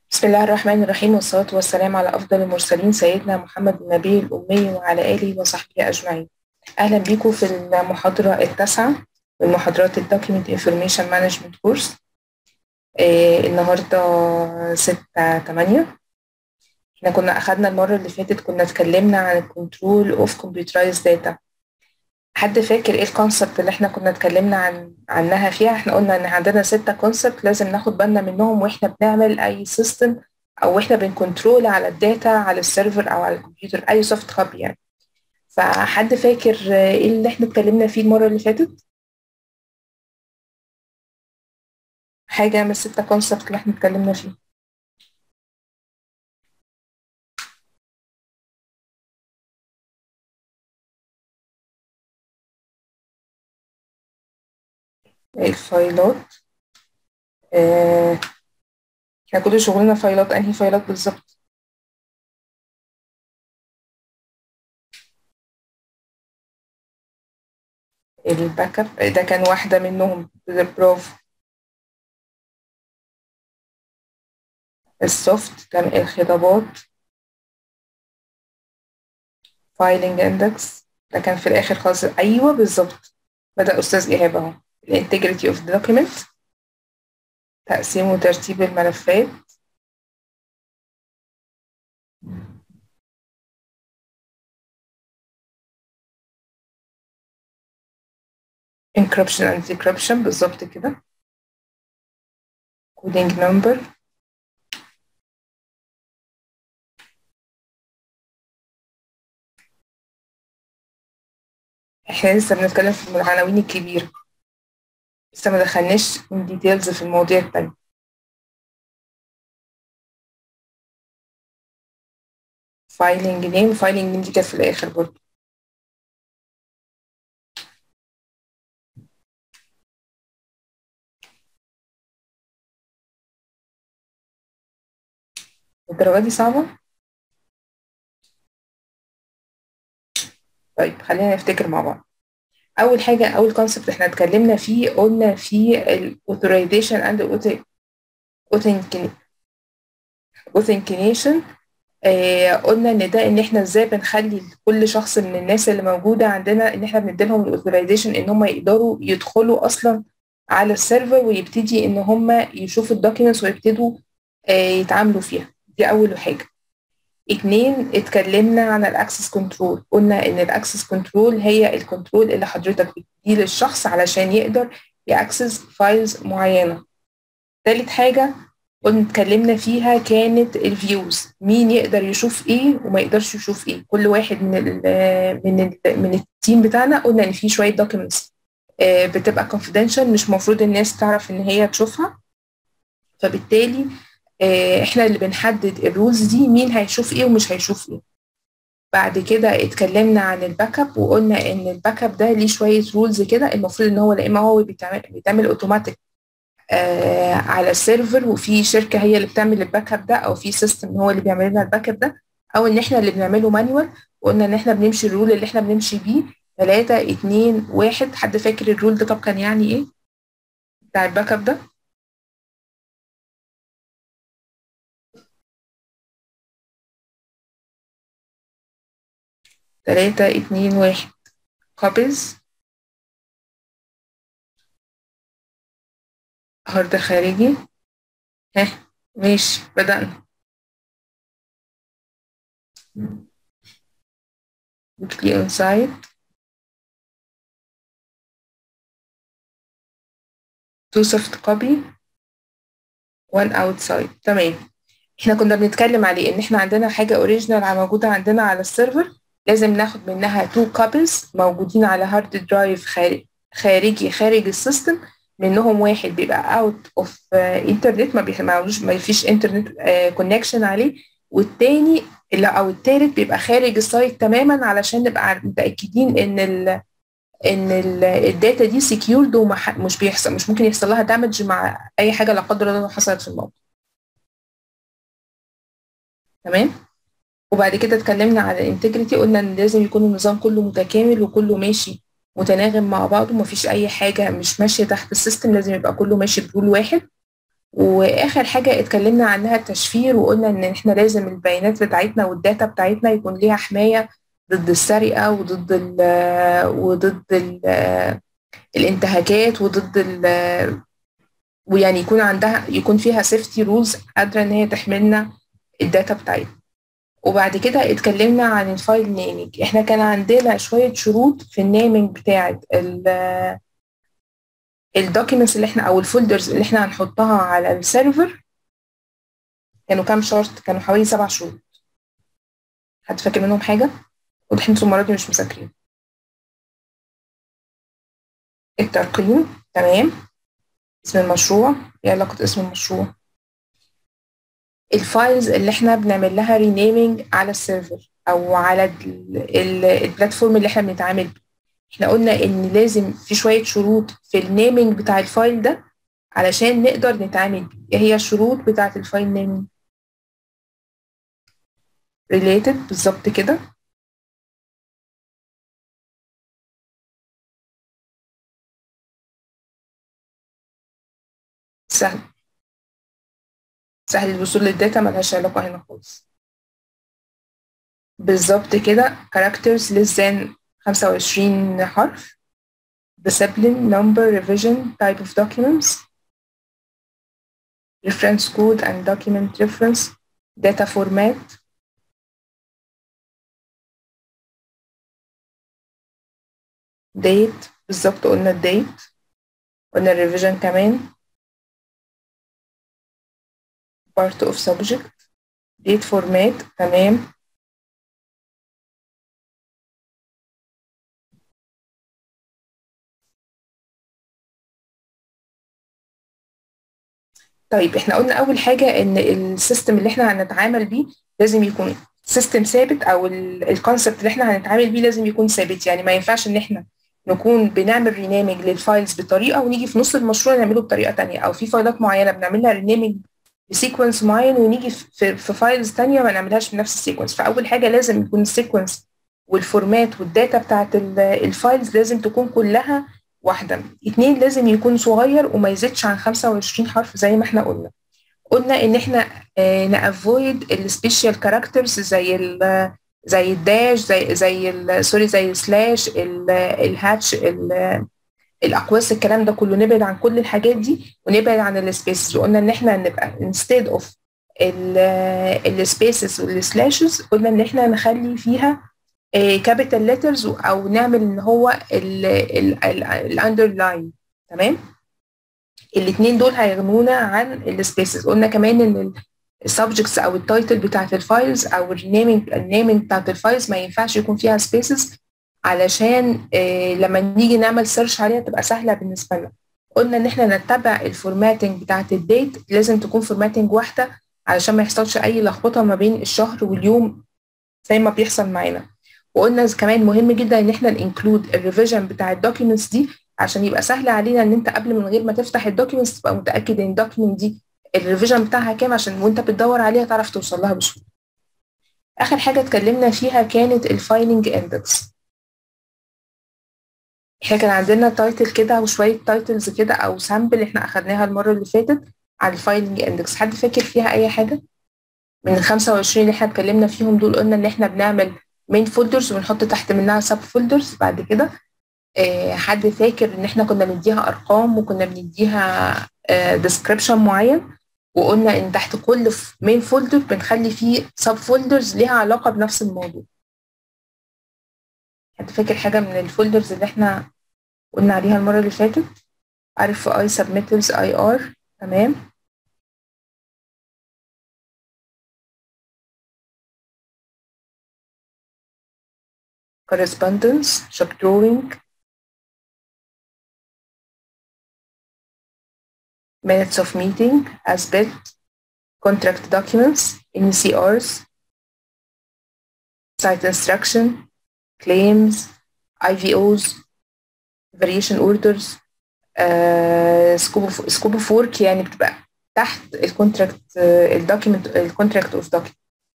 بسم الله الرحمن الرحيم والصلاة والسلام على أفضل المرسلين سيدنا محمد النبي الأمي وعلى آله وصحبه أجمعين أهلا بكم في المحاضرة التاسعة من محاضرات الدوكيمنت انفورميشن مانجمنت كورس النهاردة ستة تمانية احنا كنا أخدنا المرة اللي فاتت كنا اتكلمنا عن الكنترول اوف كمبيوترايز داتا حد فاكر ايه الكونسبت اللي احنا كنا اتكلمنا عن عنها فيها احنا قلنا ان عندنا ستة كونسبت لازم ناخد بالنا منهم واحنا بنعمل اي سيستم او احنا بنكنترول على الداتا على السيرفر او على الكمبيوتر اي سوفت كوبي يعني فحد فاكر ايه اللي احنا اتكلمنا فيه المرة اللي فاتت حاجة من الستة كونسبت اللي احنا اتكلمنا فيه الفايلات اه احنا كل شغلنا فايلات انهي فايلات بالظبط الباك اب ده كان واحدة منهم برافو السوفت كان الخطابات فايلنج اندكس ده كان في الاخر خالص ايوه بالظبط بدأ استاذ ايهاب اهو الانتجريتي اوف دوكيمنت تقسيم وترتيب الملفات encryption and decryption بالظبط كده coding number احنا لسه بنتكلم في العناوين الكبيرة لسه ما دخلناش من ديتيلز في المواضيع التانية فايلنج نيم فايلنج نيم دي كانت في الآخر برضه الدرجة دي صعبة؟ طيب خلينا نفتكر مع بعض اول حاجه اول كونسبت احنا اتكلمنا فيه قلنا في الاوثرايزيشن اند اوثنكينيشن قلنا ان ده ان احنا ازاي بنخلي كل شخص من الناس اللي موجوده عندنا ان احنا بندي لهم الاوثرايزيشن ان هم يقدروا يدخلوا اصلا على السيرفر ويبتدي ان هم يشوفوا الدوكيومنتس ويبتدوا آه يتعاملوا فيها دي اول حاجه اتنين اتكلمنا عن الاكسس كنترول قلنا ان الاكسس كنترول هي الكنترول اللي حضرتك بتديه للشخص علشان يقدر ياكسس فايلز معينه تالت حاجه قلنا اتكلمنا فيها كانت الفيوز مين يقدر يشوف ايه وما يقدرش يشوف ايه كل واحد من ال من ال من التيم بتاعنا قلنا ان في شويه دوكيومنتس بتبقى confidential مش المفروض الناس تعرف ان هي تشوفها فبالتالي احنا اللي بنحدد الرولز دي مين هيشوف ايه ومش هيشوف ايه بعد كده اتكلمنا عن الباك اب وقلنا ان الباك اب ده ليه شويه رولز كده المفروض ان هو لا اما هو بيتعمل بيتعمل اوتوماتيك آه على السيرفر وفي شركه هي اللي بتعمل الباك اب ده او في سيستم هو اللي بيعمل لنا الباك اب ده او ان احنا اللي بنعمله مانوال وقلنا ان احنا بنمشي الرول اللي احنا بنمشي بيه 3 2 1 حد فاكر الرول ده طب كان يعني ايه بتاع الباك اب ده تلاتة اتنين واحد قابز هارد خارجي ها ماشي بدأنا weekly on site two soft copy one outside تمام احنا كنا بنتكلم عليه ان احنا عندنا حاجة اوريجينال موجودة عندنا على السيرفر لازم ناخد منها تو كابلز موجودين على هارد درايف خارجي خارج السيستم منهم واحد بيبقى اوت اوف انترنت ما بيعملوش ما فيش انترنت كونكشن عليه والتاني اللي او التالت بيبقى خارج السايت تماما علشان نبقى متاكدين ان ال ان الداتا دي سكيورد ومش بيحصل مش ممكن يحصل لها دامج مع اي حاجه لا قدر الله حصلت في الموقع تمام وبعد كده اتكلمنا على الانتجريتي قلنا ان لازم يكون النظام كله متكامل وكله ماشي متناغم مع بعضه مفيش اي حاجه مش ماشيه تحت السيستم لازم يبقى كله ماشي برول واحد واخر حاجه اتكلمنا عنها التشفير وقلنا ان احنا لازم البيانات بتاعتنا والداتا بتاعتنا يكون ليها حمايه ضد السرقه وضد ال وضد ال الانتهاكات وضد ال ويعني يكون عندها يكون فيها سيفتي رولز قادره ان هي تحملنا الداتا بتاعتنا وبعد كده اتكلمنا عن الفايل نيمينج احنا كان عندنا شويه شروط في النيمينج بتاعه الدوكيومنتس اللي احنا او الفولدرز اللي احنا هنحطها على السيرفر كانوا كام شرط كانوا حوالي سبع شروط حد فاكر منهم حاجه واضح انتوا المره دي مش مذاكرين الترقيم تمام اسم المشروع ايه علاقه اسم المشروع الفايلز اللي احنا بنعمل لها رينيمينج على السيرفر او على البلاتفورم اللي احنا بنتعامل بيه احنا قلنا ان لازم في شويه شروط في النيمينج بتاع الفايل ده علشان نقدر نتعامل بيه ايه هي الشروط بتاعه الفايل نيمينج related بالظبط كده سهل سهل الوصول للداتا ملهاش علاقة هنا خالص بالظبط كده characters less than 25 حرف discipline number revision type of documents reference code and document reference data format date بالظبط قلنا الديت قلنا الريفيجن كمان part of subject date format تمام طيب احنا قلنا اول حاجه ان السيستم اللي احنا هنتعامل بيه لازم يكون سيستم ثابت او الكونسبت اللي احنا هنتعامل بيه لازم يكون ثابت يعني ما ينفعش ان احنا نكون بنعمل رينيمنج للفايلز بطريقه ونيجي في نص المشروع نعمله بطريقه تانية او في فايلات معينه بنعملها رينيمنج بسيكونس معين ونيجي في, في فايلز تانية ما نعملهاش بنفس السيكونس فاول حاجه لازم يكون السيكونس والفورمات والداتا بتاعت الفايلز لازم تكون كلها واحده اتنين لازم يكون صغير وما يزيدش عن 25 حرف زي ما احنا قلنا قلنا ان احنا نافويد السبيشال كاركترز زي ال زي الداش زي زي سوري زي السلاش الهاتش الاقواس الكلام ده كله نبعد عن كل الحاجات دي ونبعد عن السبيسز وقلنا ان احنا نبقى انستيد اوف السبيسز والسلاشز قلنا ان احنا نخلي فيها كابيتال ليترز او نعمل ان هو الاندرلاين تمام الاثنين دول هيغنونا عن السبيسز قلنا كمان ان السبجكتس او التايتل بتاعت الفايلز او النيمينج النيمينج بتاعت الفايلز ما ينفعش يكون فيها سبيسز علشان إيه لما نيجي نعمل سيرش عليها تبقى سهله بالنسبه لنا قلنا ان احنا نتبع الفورماتنج بتاعت الديت لازم تكون فورماتنج واحده علشان ما يحصلش اي لخبطه ما بين الشهر واليوم زي ما بيحصل معانا وقلنا كمان مهم جدا ان احنا ننكلود الريفيجن بتاع الدوكيومنتس دي عشان يبقى سهل علينا ان انت قبل من غير ما تفتح الدوكيومنتس تبقى متاكد ان الدوكيومنت دي الريفيجن بتاعها كام عشان وانت بتدور عليها تعرف توصل لها بسهوله اخر حاجه اتكلمنا فيها كانت الفايلنج اندكس احنا كان عندنا تايتل كده وشويه تايتلز كده او سامبل احنا اخدناها المره اللي فاتت على الفايلنج اندكس حد فاكر فيها اي حاجه من ال 25 اللي احنا اتكلمنا فيهم دول قلنا ان احنا بنعمل مين فولدرز ونحط تحت منها سب فولدرز بعد كده اه حد فاكر ان احنا كنا بنديها ارقام وكنا بنديها ديسكريبشن اه معين وقلنا ان تحت كل مين فولدر بنخلي فيه سب فولدرز ليها علاقه بنفس الموضوع حد فاكر حاجه من الفولدرز اللي احنا قلنا عليها المره اللي فاتت عارف اي سبميتلز اي ار تمام correspondence shop drawing minutes of meeting as built contract documents NCRs site instruction claims IVOs variation orders سكوب اوف سكوب اوف ورك يعني بتبقى تحت الكونتراكت الدوكيمنت الكونتراكت اوف دوكيمنت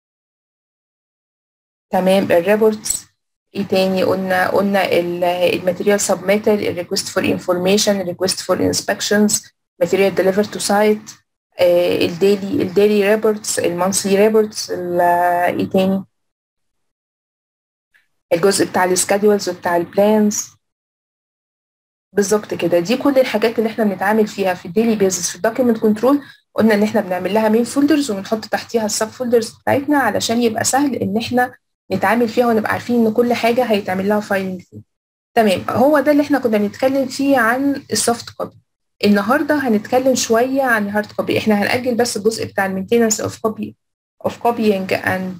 تمام الريبورتس ايه تاني قلنا قلنا الماتيريال سبميتال الريكوست فور انفورميشن الريكوست فور انسبكشنز material delivered to site الديلي الديلي ريبورتس المانثلي ريبورتس ايه تاني الجزء بتاع السكادولز وبتاع البلانز بالظبط كده دي كل الحاجات اللي احنا بنتعامل فيها في الديلي بيزنس في الدوكيمنت كنترول قلنا ان احنا بنعمل لها مين فولدرز وبنحط تحتيها السب فولدرز بتاعتنا علشان يبقى سهل ان احنا نتعامل فيها ونبقى عارفين ان كل حاجه هيتعمل لها فايلنج فيه تمام هو ده اللي احنا كنا بنتكلم فيه عن السوفت كوبي النهارده هنتكلم شويه عن الهارد كوبي احنا هنأجل بس الجزء بتاع المينتيننس اوف كوبي اوف كوبينج اند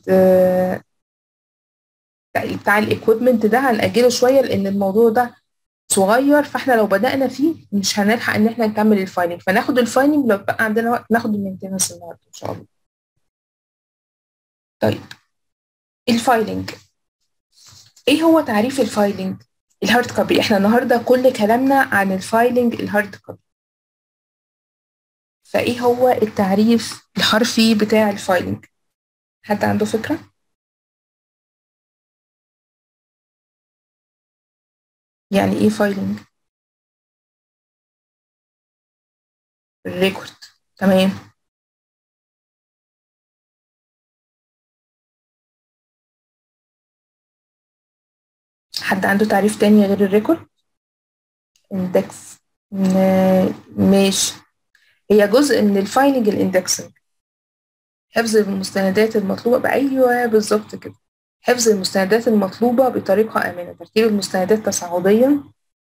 بتاع الايكويبمنت ده هنأجله شويه لان الموضوع ده صغير فاحنا لو بدأنا فيه مش هنلحق ان احنا نكمل الفايلنج فناخد الفايلنج لو بقى عندنا وقت ناخد المينتيننس النهارده ان شاء الله طيب الفايلنج ايه هو تعريف الفايلنج الهارد كوبي احنا النهارده كل كلامنا عن الفايلنج الهارد كوبي فايه هو التعريف الحرفي بتاع الفايلنج حد عنده فكره يعني ايه فايلنج الريكورد تمام حد عنده تعريف تاني غير الريكورد اندكس ماشي هي جزء من الفايلنج الاندكسنج حفظ المستندات المطلوبة بأيوة بالظبط كده حفظ المستندات المطلوبة بطريقة آمنة ترتيب المستندات تصاعديا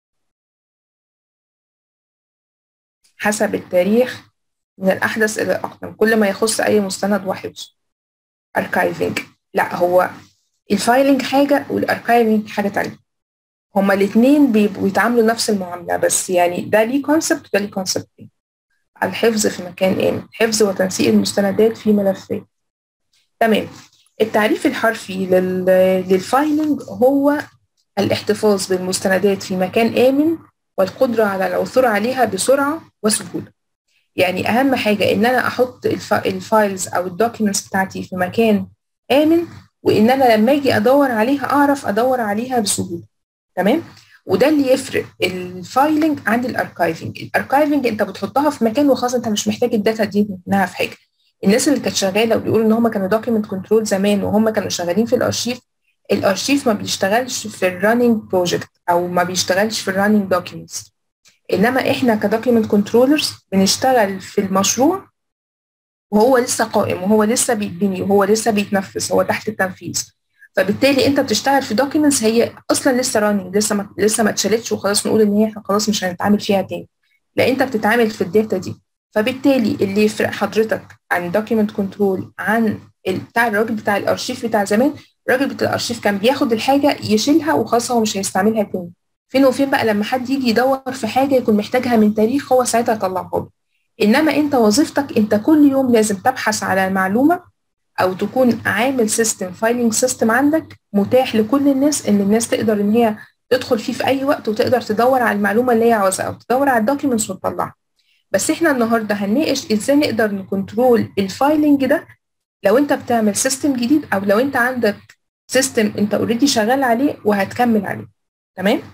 حسب التاريخ من الأحدث إلى الأقدم كل ما يخص أي مستند وحفظه archiving لا هو الفايلنج حاجة والاركايفنج حاجة تانية هما الاتنين بيبقوا يتعاملوا نفس المعاملة بس يعني ده ليه كونسبت وده ليه كونسبت الحفظ في مكان آمن حفظ وتنسيق المستندات في ملفات تمام التعريف الحرفي لل... للفايلنج هو الاحتفاظ بالمستندات في مكان آمن والقدرة على العثور عليها بسرعة وسهولة يعني أهم حاجة إن أنا أحط الف... الفايلز أو الدوكيومنتس بتاعتي في مكان آمن وإن أنا لما أجي أدور عليها أعرف أدور عليها بسهولة تمام وده اللي يفرق الفايلنج عن الاركايفنج الاركايفنج انت بتحطها في مكان وخلاص انت مش محتاج الداتا دي منها في حاجه الناس اللي كانت شغاله وبيقولوا ان هم كانوا دوكيمنت كنترول زمان وهم كانوا شغالين في الارشيف الارشيف ما بيشتغلش في الرننج بروجكت او ما بيشتغلش في الرننج دوكيومنتس انما احنا كدوكيمنت كنترولرز بنشتغل في المشروع وهو لسه قائم وهو لسه بيتبني وهو لسه بيتنفذ هو تحت التنفيذ فبالتالي انت بتشتغل في دوكيومنتس هي اصلا لسه راننج لسه ما لسه ما اتشالتش وخلاص نقول ان هي احنا خلاص مش هنتعامل فيها تاني لا انت بتتعامل في الداتا دي فبالتالي اللي يفرق حضرتك عن دوكيمنت كنترول عن بتاع الراجل بتاع الارشيف بتاع زمان الراجل بتاع الارشيف كان بياخد الحاجه يشيلها وخلاص هو مش هيستعملها تاني فين وفين بقى لما حد يجي يدور في حاجه يكون محتاجها من تاريخ هو ساعتها يطلعها له انما انت وظيفتك انت كل يوم لازم تبحث على معلومه او تكون عامل سيستم فايلنج سيستم عندك متاح لكل الناس ان الناس تقدر ان هي تدخل فيه في اي وقت وتقدر تدور على المعلومه اللي هي عاوزاها او تدور على الدوكيومنتس وتطلعها بس احنا النهارده هنناقش ازاي نقدر نكنترول الفايلنج ده لو انت بتعمل سيستم جديد او لو انت عندك سيستم انت اوريدي شغال عليه وهتكمل عليه تمام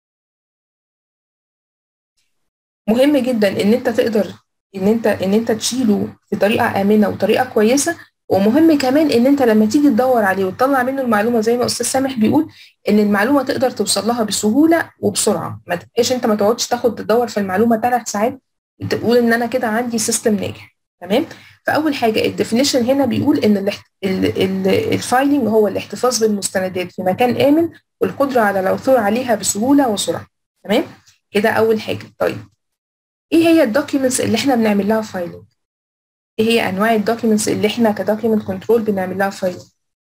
مهم جدا ان انت تقدر ان انت ان انت تشيله في طريقه امنه وطريقه كويسه ومهم كمان ان انت لما تيجي تدور عليه وتطلع منه المعلومه زي ما استاذ سامح بيقول ان المعلومه تقدر توصل لها بسهوله وبسرعه ما تبقاش انت ما تقعدش تاخد تدور في المعلومه ثلاث ساعات تقول ان انا كده عندي سيستم ناجح تمام فاول حاجه الديفينيشن هنا بيقول ان الفايلنج هو الاحتفاظ بالمستندات في مكان امن والقدره على العثور عليها بسهوله وسرعه تمام كده اول حاجه طيب ايه هي الدوكيومنتس اللي احنا بنعمل لها فايلنج ايه هي انواع الدوكيومنتس اللي احنا كدوكيومنت كنترول بنعمل لها فايلنج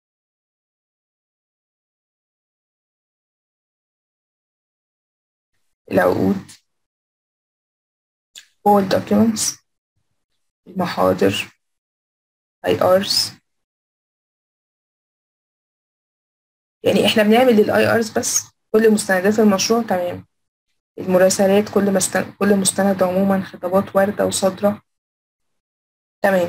العقود all documents المحاضر IRs يعني احنا بنعمل للاي ارز بس كل مستندات المشروع تمام المراسلات كل مستند كل مستند عموما خطابات واردة وصادرة تمام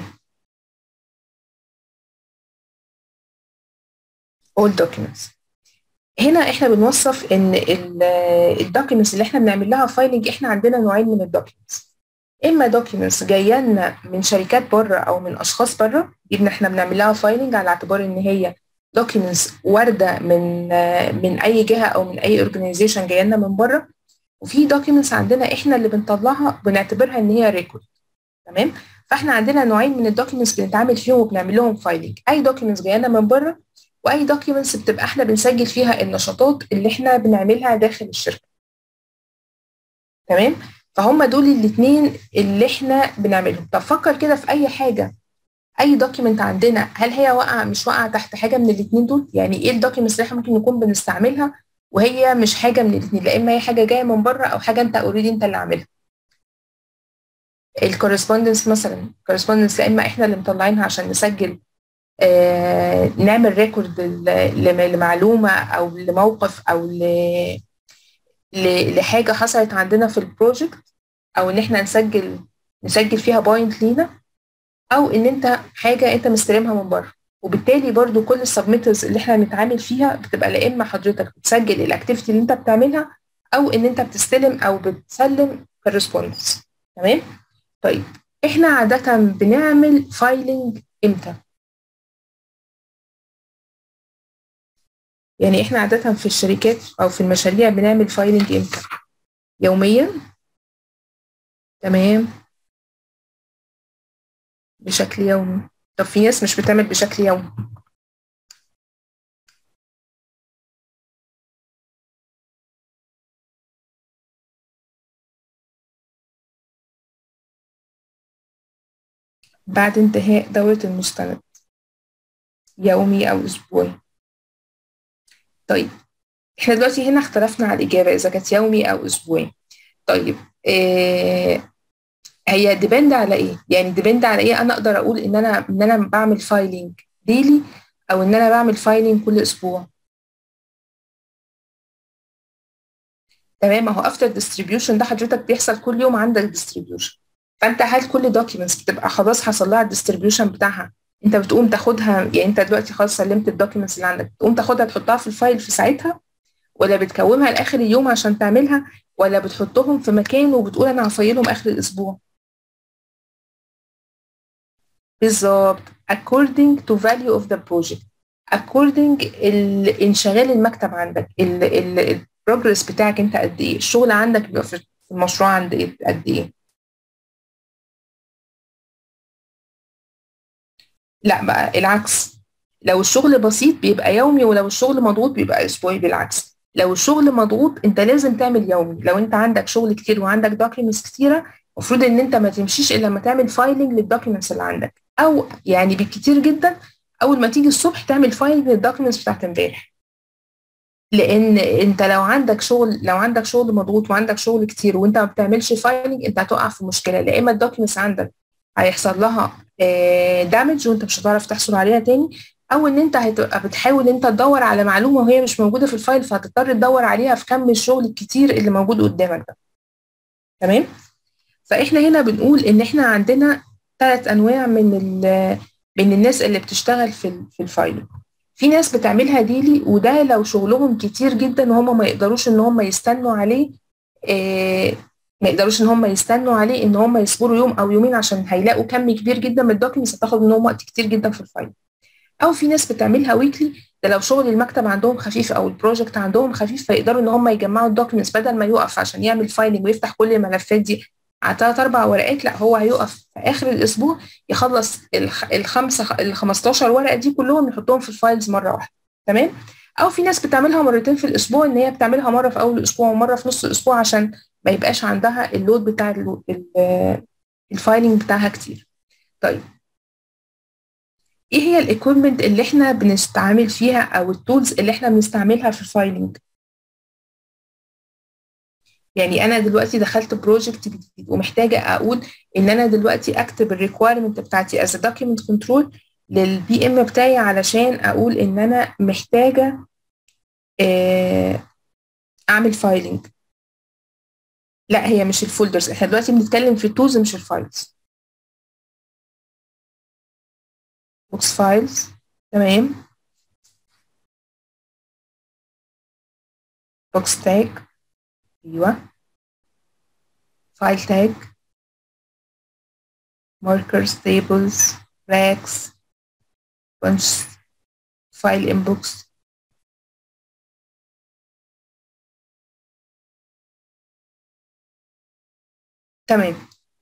all documents هنا احنا بنوصف ان الدوكيومنتس اللي احنا بنعمل لها فايلنج احنا عندنا نوعين من الدوكيومنتس اما دوكيومنتس جايه لنا من شركات بره او من اشخاص بره يبقى احنا بنعمل لها فايلنج على اعتبار ان هي دوكيومنتس وارده من من اي جهه او من اي اورجانيزيشن جايه لنا من بره وفي دوكيومنتس عندنا احنا اللي بنطلعها بنعتبرها ان هي ريكورد تمام فاحنا عندنا نوعين من الدوكيومنتس بنتعامل فيهم وبنعمل لهم فايلنج اي دوكيومنتس جايه لنا من بره واي دوكيومنتس بتبقى احنا بنسجل فيها النشاطات اللي احنا بنعملها داخل الشركه تمام فهم دول الاثنين اللي احنا بنعملهم طب فكر كده في اي حاجه اي دوكيمنت عندنا هل هي واقعه مش واقعه تحت حاجه من الاثنين دول يعني ايه الدوكيمنتس اللي احنا ممكن نكون بنستعملها وهي مش حاجه من الاثنين لا اما هي حاجه جايه من بره او حاجه انت اوريدي انت اللي عاملها الكورسبوندنس مثلا الكورسبوندنس لا اما احنا اللي مطلعينها عشان نسجل آه نعمل ريكورد لمعلومه او لموقف او ل لحاجه حصلت عندنا في البروجكت او ان احنا نسجل نسجل فيها بوينت لينا او ان انت حاجه انت مستلمها من بره وبالتالي برضو كل السبميترز اللي احنا بنتعامل فيها بتبقى لا اما حضرتك بتسجل الاكتيفيتي اللي انت بتعملها او ان انت بتستلم او بتسلم كورسبوندنس تمام طيب احنا عاده بنعمل فايلنج امتى يعني احنا عادة في الشركات او في المشاريع بنعمل فايلنج امتى يوميا تمام بشكل يومي طب في ناس مش بتعمل بشكل يومي بعد انتهاء دورة المستند يومي أو أسبوعي طيب احنا دلوقتي هنا اختلفنا على الإجابة إذا كانت يومي أو أسبوعي طيب إيه هي ديبند على ايه يعني ديبند على ايه انا اقدر اقول ان انا ان انا بعمل فايلنج ديلي او ان انا بعمل فايلنج كل اسبوع تمام اهو افتر ديستريبيوشن ده حضرتك بيحصل كل يوم عندك ديستريبيوشن فانت هل كل دوكيومنتس بتبقى خلاص حصل لها الديستريبيوشن بتاعها انت بتقوم تاخدها يعني انت دلوقتي خلاص سلمت الدوكيومنتس اللي عندك تقوم تاخدها تحطها في الفايل في ساعتها ولا بتكومها لاخر اليوم عشان تعملها ولا بتحطهم في مكان وبتقول انا هفيلهم اخر الاسبوع بالظبط according to value of the project according الانشغال المكتب عندك البروجرس بتاعك انت قد ايه الشغل عندك بيبقى في المشروع عند ايه قد ايه لا بقى العكس لو الشغل بسيط بيبقى يومي ولو الشغل مضغوط بيبقى اسبوعي بالعكس لو الشغل مضغوط انت لازم تعمل يومي لو انت عندك شغل كتير وعندك دوكيومنتس كتيره المفروض ان انت ما تمشيش الا لما تعمل فايلنج للدوكيومنتس اللي عندك او يعني بالكتير جدا اول ما تيجي الصبح تعمل فايل للدوكيومنتس بتاعت امبارح لان انت لو عندك شغل لو عندك شغل مضغوط وعندك شغل كتير وانت ما بتعملش فايلنج انت هتقع في مشكله لا اما الدوكيومنتس عندك هيحصل لها دامج وانت مش هتعرف تحصل عليها تاني او ان انت هتبقى بتحاول انت تدور على معلومه وهي مش موجوده في الفايل فهتضطر تدور عليها في كم الشغل الكتير اللي موجود قدامك ده تمام فاحنا هنا بنقول ان احنا عندنا ثلاث انواع من من الناس اللي بتشتغل في في الفايل في ناس بتعملها ديلي وده لو شغلهم كتير جدا وهم ما يقدروش ان هم يستنوا عليه إيه ما يقدروش ان هم يستنوا عليه ان هم يصبروا يوم او يومين عشان هيلاقوا كم كبير جدا من الدوكيومنتس هتاخد منهم وقت كتير جدا في الفايل او في ناس بتعملها ويكلي ده لو شغل المكتب عندهم خفيف او البروجكت عندهم خفيف فيقدروا ان هم يجمعوا الدوكيومنتس بدل ما يقف عشان يعمل فايلنج ويفتح كل الملفات دي على ثلاث اربع ورقات لا هو هيقف في اخر الاسبوع يخلص الخمسه ال 15 ورقه دي كلهم يحطهم في الفايلز مره واحده تمام او في ناس بتعملها مرتين في الاسبوع ان هي بتعملها مره في اول الاسبوع ومره في نص الاسبوع عشان ما يبقاش عندها اللود بتاع الفايلنج بتاعها كتير طيب ايه هي الايكويبمنت اللي احنا بنستعمل فيها او التولز اللي احنا بنستعملها في الفايلنج يعني انا دلوقتي دخلت بروجكت جديد ومحتاجه اقول ان انا دلوقتي اكتب الريكويرمنت بتاعتي از دوكيمنت كنترول للبي ام بتاعي علشان اقول ان انا محتاجه اعمل فايلنج لا هي مش الفولدرز احنا دلوقتي بنتكلم في التولز مش الفايلز بوكس فايلز تمام بوكس تاج ايوه فايل تاج markers tables racks bunch file inbox تمام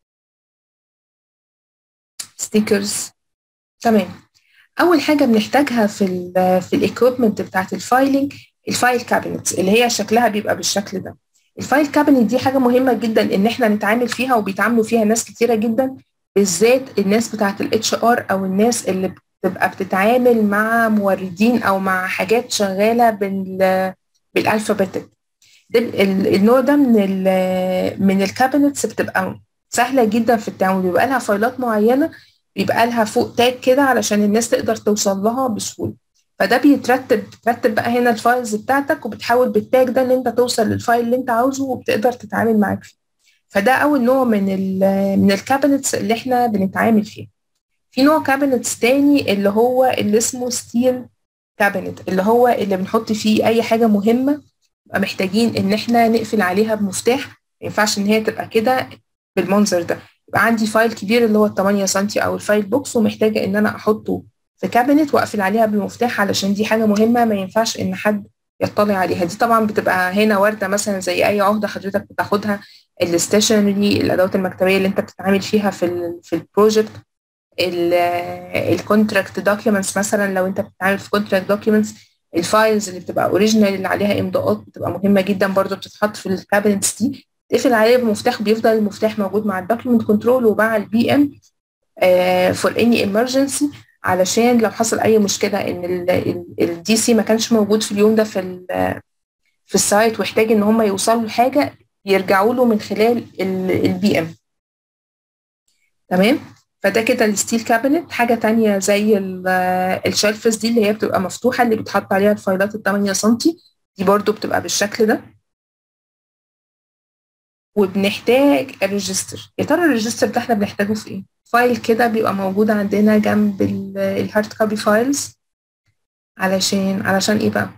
ستيكرز تمام اول حاجه بنحتاجها في ال في الايكويبمنت بتاعت الفايلنج الفايل كابينت اللي هي شكلها بيبقى بالشكل ده الفايل كابينت دي حاجه مهمه جدا ان احنا نتعامل فيها وبيتعاملوا فيها ناس كتيره جدا بالذات الناس بتاعت الاتش ار او الناس اللي بتبقى بتتعامل مع موردين او مع حاجات شغاله بال بالالفابيتك النوع ده من ال من الكابينتس بتبقى سهله جدا في التعامل بيبقى لها فايلات معينه بيبقى لها فوق تاج كده علشان الناس تقدر توصل لها بسهوله فده بيترتب بترتب بقى هنا الفايلز بتاعتك وبتحاول بالتاج ده ان انت توصل للفايل اللي انت عاوزه وبتقدر تتعامل معاك فيه فده اول نوع من ال من الكابينتس اللي احنا بنتعامل فيه في نوع كابينتس تاني اللي هو اللي اسمه ستيل كابينت اللي هو اللي بنحط فيه اي حاجه مهمه بقى محتاجين ان احنا نقفل عليها بمفتاح ما ينفعش ان هي تبقى كده بالمنظر ده يبقى عندي فايل كبير اللي هو ال 8 سم او الفايل بوكس ومحتاجه ان انا احطه في كابينت واقفل عليها بالمفتاح علشان دي حاجه مهمه ما ينفعش ان حد يطلع عليها دي طبعا بتبقى هنا وارده مثلا زي اي عهده حضرتك بتاخدها الستيشنري الادوات المكتبيه اللي انت بتتعامل فيها في ال في البروجكت الكونتراكت دوكيومنتس مثلا لو انت بتتعامل في كونتراكت دوكيومنتس الفايلز اللي بتبقى اوريجينال اللي عليها امضاءات بتبقى مهمه جدا برضو بتتحط في الكابينتس دي تقفل عليه بمفتاح بيفضل المفتاح موجود مع الدوكيومنت كنترول ومع البي ام فور اني emergency علشان لو حصل اي مشكله ان الدي سي ما كانش موجود في اليوم ده في في السايت واحتاج ان هم يوصلوا لحاجه يرجعوا له من خلال البي ام تمام فده كده الستيل كابينت حاجه تانية زي الشلفز دي اللي هي بتبقى مفتوحه اللي بتحط عليها الفايلات ال 8 سم دي برضو بتبقى بالشكل ده وبنحتاج الريجستر يا ترى الريجستر ده احنا بنحتاجه في ايه فايل كده بيبقى موجود عندنا جنب الهارد كوبي فايلز علشان علشان ايه بقى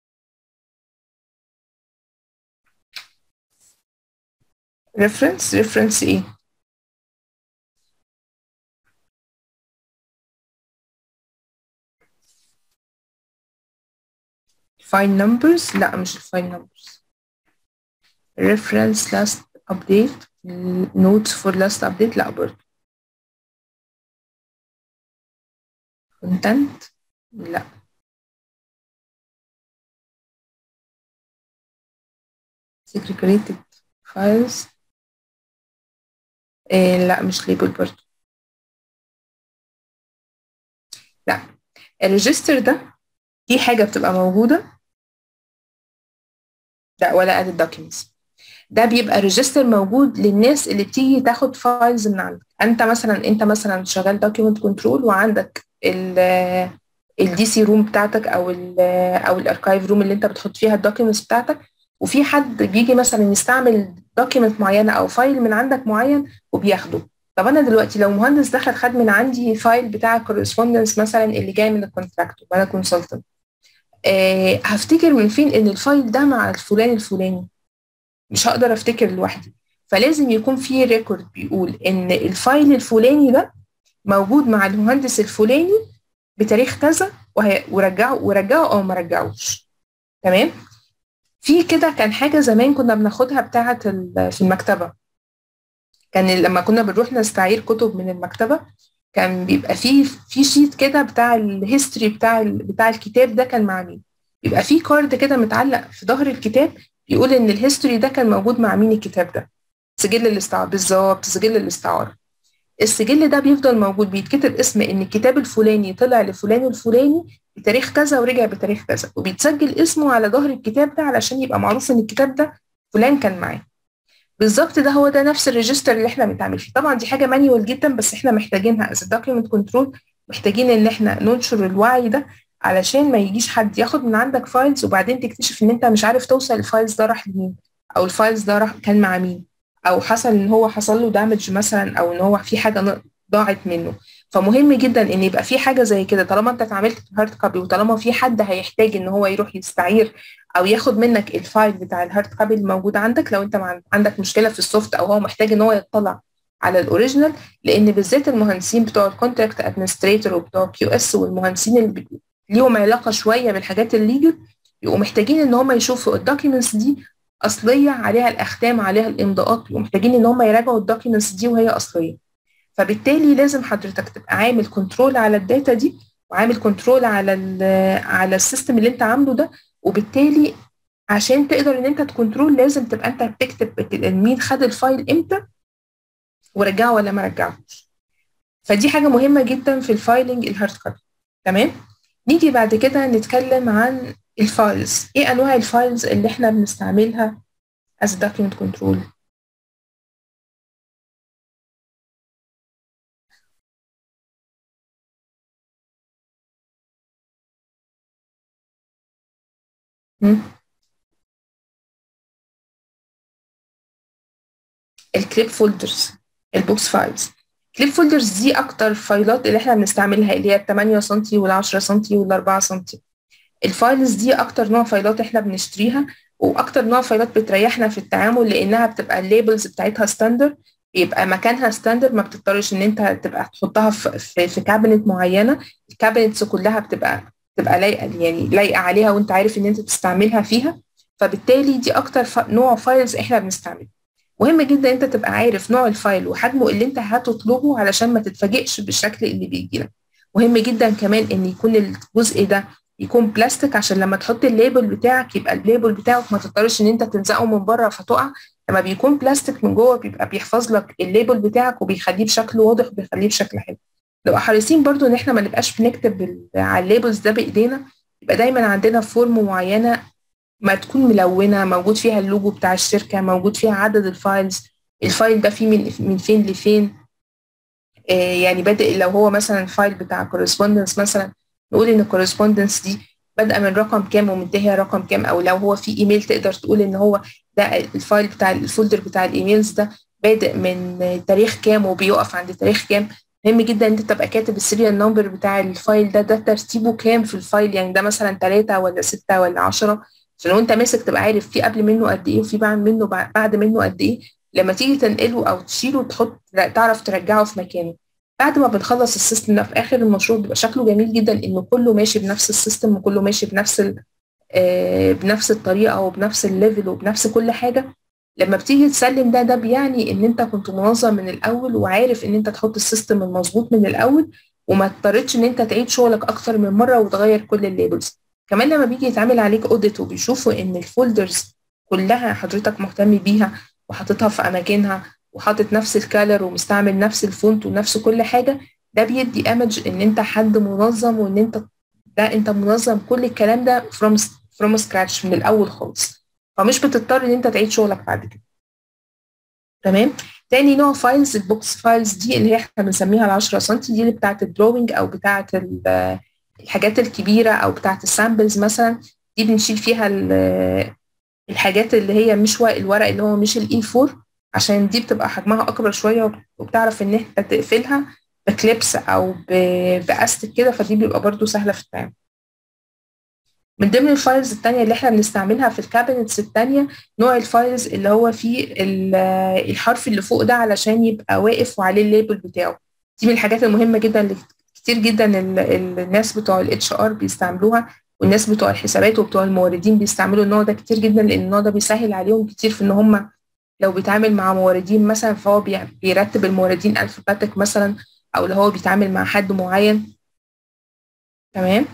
ريفرنس ريفرنس ايه فايل نمبرز لا مش الفايل نمبرز reference last update notes for last update لا برضه content لا segregated files إيه لا مش label برضه لا الريجستر ده دي حاجة بتبقى موجودة لا ولا added documents ده بيبقى ريجستر موجود للناس اللي بتيجي تاخد فايلز من عندك انت مثلا انت مثلا شغال دوكيومنت كنترول وعندك الدي سي روم بتاعتك او ال او الاركايف روم اللي انت بتحط فيها الدوكيومنتس بتاعتك وفي حد بيجي مثلا يستعمل دوكيومنت معينه او فايل من عندك معين وبياخده طب انا دلوقتي لو مهندس دخل خد من عندي فايل بتاع كورسبوندنس مثلا اللي جاي من الكونتراكتور وانا كونسلتنت أه هفتكر من فين ان الفايل ده مع الفلان الفلاني مش هقدر افتكر لوحدي فلازم يكون في ريكورد بيقول ان الفايل الفلاني ده موجود مع المهندس الفلاني بتاريخ كذا ورجعه ورجعه او ما رجعوش تمام في كده كان حاجه زمان كنا بناخدها بتاعه في المكتبه كان لما كنا بنروح نستعير كتب من المكتبه كان بيبقى فيه في شيت كده بتاع الهيستوري بتاع بتاع الكتاب ده كان مع مين بيبقى فيه كارد كده متعلق في ظهر الكتاب يقول ان الهيستوري ده كان موجود مع مين الكتاب ده سجل الاستعارة بالظبط سجل الاستعارة السجل ده بيفضل موجود بيتكتب اسم ان الكتاب الفلاني طلع لفلان الفلاني بتاريخ كذا ورجع بتاريخ كذا وبيتسجل اسمه على ظهر الكتاب ده علشان يبقى معروف ان الكتاب ده فلان كان معاه بالظبط ده هو ده نفس الريجستر اللي احنا بنتعامل فيه طبعا دي حاجه مانيوال جدا بس احنا محتاجينها از دوكيمنت كنترول محتاجين ان احنا ننشر الوعي ده علشان ما يجيش حد ياخد من عندك فايلز وبعدين تكتشف ان انت مش عارف توصل الفايلز ده راح لمين او الفايلز ده راح كان مع مين او حصل ان هو حصل له دامج مثلا او ان هو في حاجه ضاعت منه فمهم جدا ان يبقى في حاجه زي كده طالما انت اتعاملت بهارد كوبي وطالما في حد هيحتاج ان هو يروح يستعير او ياخد منك الفايل بتاع الهارد كوبي الموجود عندك لو انت عندك مشكله في السوفت او هو محتاج ان هو يطلع على الاوريجينال لان بالذات المهندسين بتوع الكونتراكت ادمنستريتور وبتوع كيو اس والمهندسين اللي ليهم علاقه شويه بالحاجات الليجل يبقوا محتاجين ان هم يشوفوا الدوكيومنتس دي اصليه عليها الاختام عليها الامضاءات يبقوا محتاجين ان هم يراجعوا الدوكيومنتس دي وهي اصليه فبالتالي لازم حضرتك تبقى عامل كنترول على الداتا دي وعامل كنترول على ال على السيستم اللي انت عامله ده وبالتالي عشان تقدر ان انت تكنترول لازم تبقى انت بتكتب مين خد الفايل امتى ورجعه ولا ما رجعهوش فدي حاجه مهمه جدا في الفايلنج الهارد كوبي تمام نيجي بعد كده نتكلم عن الفايلز ايه انواع الفايلز اللي احنا بنستعملها as document control الكليب فولدرز البوكس فايلز كليب فولدرز دي اكتر فايلات اللي احنا بنستعملها اللي هي ال 8 سم وال 10 سم وال 4 سم الفايلز دي اكتر نوع فايلات احنا بنشتريها واكتر نوع فايلات بتريحنا في التعامل لانها بتبقى الليبلز بتاعتها ستاندر يبقى مكانها ستاندر ما بتضطرش ان انت تبقى تحطها في في, في كابينت معينه الكابينتس كلها بتبقى تبقى لايقه يعني لايقه عليها وانت عارف ان انت تستعملها فيها فبالتالي دي اكتر نوع فايلز احنا بنستعمله مهم جدا انت تبقى عارف نوع الفايل وحجمه اللي انت هتطلبه علشان ما تتفاجئش بالشكل اللي بيجي لك مهم جدا كمان ان يكون الجزء ده يكون بلاستيك عشان لما تحط الليبل بتاعك يبقى الليبل بتاعك ما تضطرش ان انت تلزقه من بره فتقع لما بيكون بلاستيك من جوه بيبقى بيحفظ لك الليبل بتاعك وبيخليه بشكل واضح وبيخليه بشكل حلو نبقى حريصين برضو ان احنا ما نبقاش بنكتب على الليبلز ده بايدينا يبقى دايما عندنا فورم معينه ما تكون ملونه موجود فيها اللوجو بتاع الشركه موجود فيها عدد الفايلز الفايل ده فيه من من فين لفين آه يعني بادئ لو هو مثلا فايل بتاع كورسبوندنس مثلا نقول ان الكورسبوندنس دي بادئه من رقم كام ومنتهيه رقم كام او لو هو في ايميل تقدر تقول ان هو ده الفايل بتاع الفولدر بتاع الايميلز ده بادئ من تاريخ كام وبيقف عند تاريخ كام مهم جدا ان انت تبقى كاتب السيريال نمبر بتاع الفايل ده ده ترتيبه كام في الفايل يعني ده مثلا ثلاثة ولا ستة ولا عشرة عشان لو انت ماسك تبقى عارف في قبل منه قد ايه وفي بعد منه بعد منه قد ايه لما تيجي تنقله او تشيله تحط تعرف ترجعه في مكانه بعد ما بنخلص السيستم ده في اخر المشروع بيبقى شكله جميل جدا انه كله ماشي بنفس السيستم وكله ماشي بنفس ال آه بنفس الطريقه وبنفس الليفل وبنفس كل حاجه لما بتيجي تسلم ده ده بيعني ان انت كنت منظم من الاول وعارف ان انت تحط السيستم المظبوط من الاول وما اضطرتش ان انت تعيد شغلك اكتر من مره وتغير كل الليبلز كمان لما بيجي يتعمل عليك اوديت وبيشوفوا ان الفولدرز كلها حضرتك مهتم بيها وحاططها في اماكنها وحاطط نفس الكالر ومستعمل نفس الفونت ونفس كل حاجه ده بيدي ايمج ان انت حد منظم وان انت ده انت منظم كل الكلام ده فروم فروم سكراتش من الاول خالص فمش بتضطر ان انت تعيد شغلك بعد كده تمام تاني نوع فايلز البوكس فايلز دي اللي هي احنا بنسميها ال 10 سم دي اللي بتاعت الدروينج او بتاعت الحاجات الكبيره او بتاعت السامبلز مثلا دي بنشيل فيها الحاجات اللي هي مش الورق اللي هو مش الاي 4 عشان دي بتبقى حجمها اكبر شويه وبتعرف ان انت تقفلها بكليبس او باستك كده فدي بيبقى برده سهله في التعامل من ضمن الفايلز التانية اللي احنا بنستعملها في الكابينتس التانية نوع الفايلز اللي هو فيه الحرف اللي فوق ده علشان يبقى واقف وعليه الليبل بتاعه دي من الحاجات المهمة جدا اللي كتير جدا الناس بتوع الاتش ار بيستعملوها والناس بتوع الحسابات وبتوع الموردين بيستعملوا النوع ده كتير جدا لان النوع ده بيسهل عليهم كتير في ان هم لو بيتعامل مع موردين مثلا فهو بيرتب الموردين الفاباتيك مثلا او لو هو بيتعامل مع حد معين تمام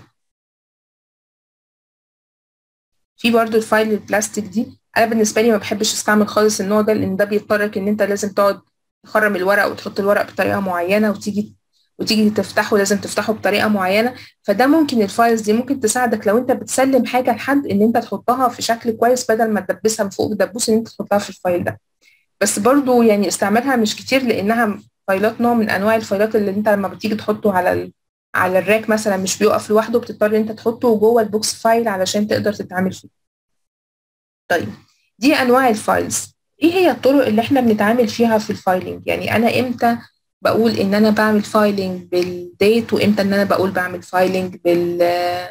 في برضو الفايل البلاستيك دي انا بالنسبه لي ما بحبش استعمل خالص النوع ده لان ده بيضطرك ان انت لازم تقعد تخرم الورق وتحط الورق بطريقه معينه وتيجي وتيجي تفتحه لازم تفتحه بطريقه معينه فده ممكن الفايلز دي ممكن تساعدك لو انت بتسلم حاجه لحد ان انت تحطها في شكل كويس بدل ما تدبسها من فوق بدبوس ان انت تحطها في الفايل ده بس برضو يعني استعمالها مش كتير لانها فايلات نوع من انواع الفايلات اللي انت لما بتيجي تحطه على ال... على الراك مثلا مش بيقف لوحده بتضطر انت تحطه جوه البوكس فايل علشان تقدر تتعامل فيه طيب دي انواع الفايلز ايه هي الطرق اللي احنا بنتعامل فيها في الفايلنج يعني انا امتى بقول ان انا بعمل فايلنج بالديت وامتى ان انا بقول بعمل فايلنج بال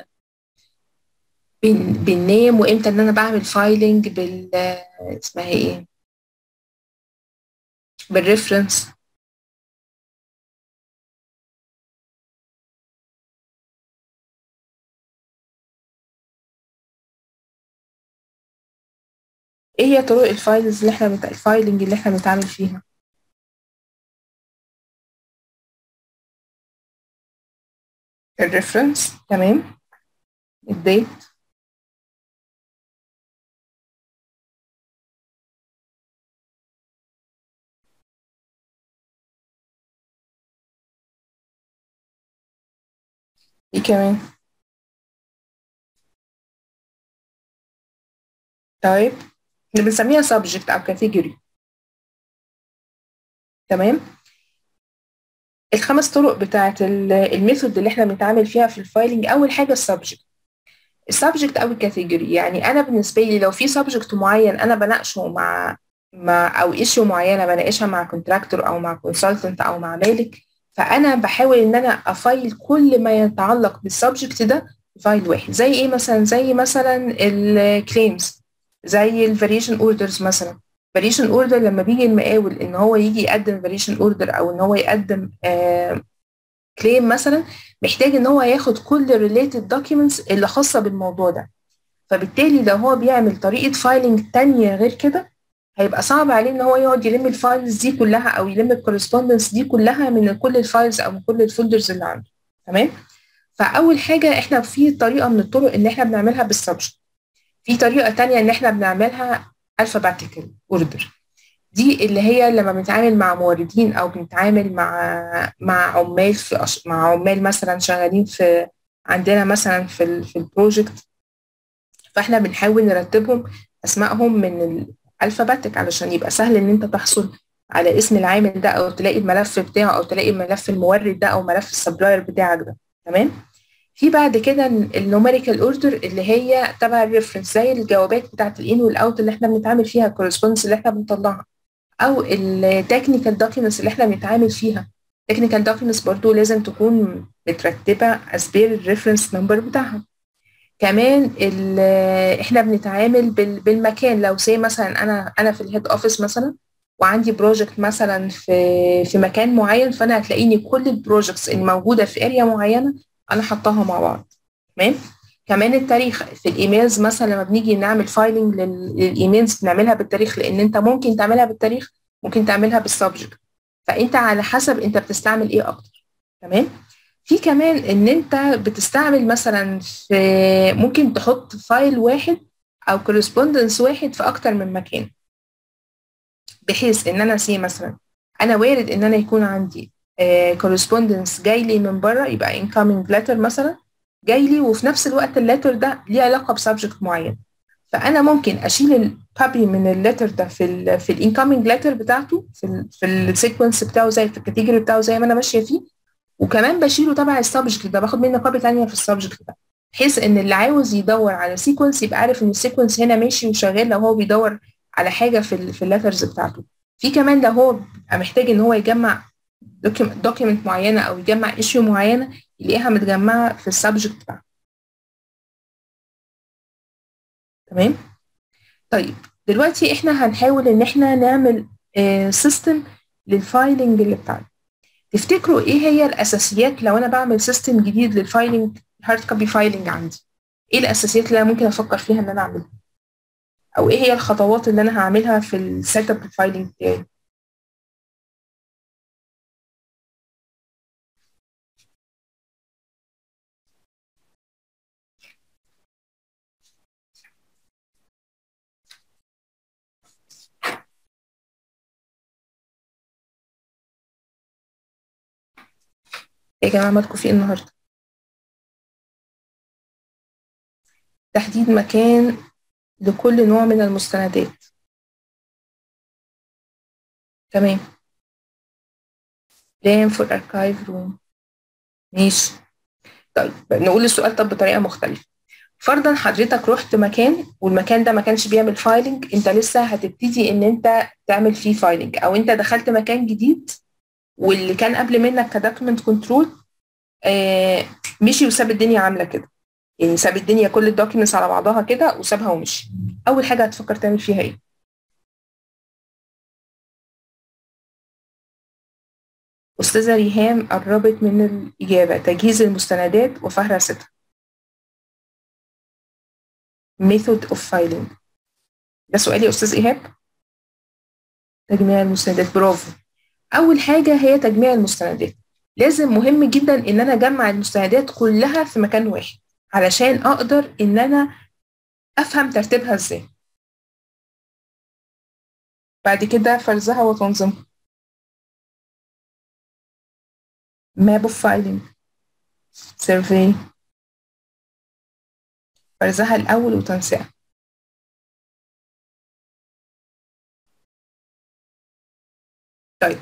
بالنيم وامتى ان انا بعمل فايلنج بال اسمها ايه بالريفرنس ايه هي طرق الفايلز اللي احنا بت... الفايلنج اللي احنا بنتعامل فيها الريفرنس تمام الديت ايه كمان طيب اللي بنسميها subject او category تمام الخمس طرق بتاعت الميثود اللي احنا بنتعامل فيها في الفايلنج اول حاجه السبجكت السبجكت او الكاتيجوري يعني انا بالنسبه لي لو في سبجكت معين انا بناقشه مع مع او ايشيو معينه بناقشها مع كونتراكتور او مع كونسلتنت او مع مالك فانا بحاول ان انا افايل كل ما يتعلق بالسبجكت ده فايل واحد زي ايه مثلا زي مثلا الكليمز زي الفاريشن اوردرز مثلا فاريشن اوردر لما بيجي المقاول ان هو يجي يقدم فاريشن اوردر او ان هو يقدم كليم آه مثلا محتاج ان هو ياخد كل الريليتد دوكيومنتس اللي خاصه بالموضوع ده فبالتالي لو هو بيعمل طريقه فايلنج تانية غير كده هيبقى صعب عليه ان هو يقعد يلم الفايلز دي كلها او يلم الكورسبوندنس دي كلها من كل الفايلز او من كل الفولدرز اللي عنده تمام فاول حاجه احنا في طريقه من الطرق ان احنا بنعملها بالسبجكت في طريقه تانية ان احنا بنعملها alphabetical order دي اللي هي لما بنتعامل مع موردين او بنتعامل مع مع عمال في أش... مع عمال مثلا شغالين في عندنا مثلا في ال... في البروجكت فاحنا بنحاول نرتبهم اسمائهم من الالفابيتك علشان يبقى سهل ان انت تحصل على اسم العامل ده او تلاقي الملف بتاعه او تلاقي ملف المورد ده او ملف السبلاير بتاعك ده تمام في بعد كده النوميريكال اوردر اللي هي تبع الريفرنس زي الجوابات بتاعت الان والاوت اللي احنا بنتعامل فيها الكورسبوندنس اللي احنا بنطلعها او التكنيكال دوكيومنتس اللي احنا بنتعامل فيها التكنيكال دوكيومنتس برضو لازم تكون مترتبه اسبير الريفرنس نمبر بتاعها كمان احنا بنتعامل بالمكان لو سي مثلا انا انا في الهيد اوفيس مثلا وعندي بروجكت مثلا في في مكان معين فانا هتلاقيني كل البروجكتس الموجوده في اريا معينه انا حطاها مع بعض تمام كمان التاريخ في الايميلز مثلا لما بنيجي نعمل فايلنج للايميلز بنعملها بالتاريخ لان انت ممكن تعملها بالتاريخ ممكن تعملها بالسبجكت فانت على حسب انت بتستعمل ايه اكتر تمام في كمان ان انت بتستعمل مثلا في ممكن تحط فايل واحد او كورسبوندنس واحد في اكتر من مكان بحيث ان انا سي مثلا انا وارد ان انا يكون عندي كورسبوندنس جاي لي من بره يبقى incoming letter مثلا جاي لي وفي نفس الوقت الليتر ده ليه علاقه بسبجكت معين فانا ممكن اشيل الكوبي من الليتر ده في ال في الانكoming letter بتاعته في ال في السيكونس بتاعه زي في الكاتيجوري بتاعه زي ما انا ماشيه فيه وكمان بشيله تبع السبجكت ده باخد منه كوبي ثانيه في السبجكت ده بحيث ان اللي عاوز يدور على سيكونس يبقى عارف ان السيكونس هنا ماشي وشغال لو هو بيدور على حاجه في ال في الليترز بتاعته في كمان لو هو بيبقى محتاج ان هو يجمع دوكيمنت معينه او يجمع ايشيو معينه يلاقيها متجمعه في السبجكت بتاعه تمام طيب دلوقتي احنا هنحاول ان احنا نعمل سيستم للفايلنج اللي بتاعنا تفتكروا ايه هي الاساسيات لو انا بعمل سيستم جديد للفايلنج هارد كوبي فايلنج عندي ايه الاساسيات اللي انا ممكن افكر فيها ان انا اعملها او ايه هي الخطوات اللي انا هعملها في السيت اب الفايلنج بتاعي يا جماعة مالكم في النهاردة تحديد مكان لكل نوع من المستندات تمام plan for archive room ماشي طيب نقول السؤال طب بطريقة مختلفة فرضا حضرتك رحت مكان والمكان ده ما كانش بيعمل فايلنج انت لسه هتبتدي ان انت تعمل فيه فايلنج او انت دخلت مكان جديد واللي كان قبل منك كدوكيمنت كنترول آه مشي وساب الدنيا عامله كده يعني ساب الدنيا كل الدوكيومنتس على بعضها كده وسابها ومشي اول حاجه هتفكر تعمل فيها ايه استاذه ريهام قربت من الاجابه تجهيز المستندات وفهرستها method of filing ده سؤالي يا استاذ ايهاب تجميع المستندات برافو اول حاجه هي تجميع المستندات لازم مهم جدا ان انا اجمع المستندات كلها في مكان واحد علشان اقدر ان انا افهم ترتيبها ازاي بعد كده فرزها وتنظيمها map of filing survey فرزها الأول وتنسيقها طيب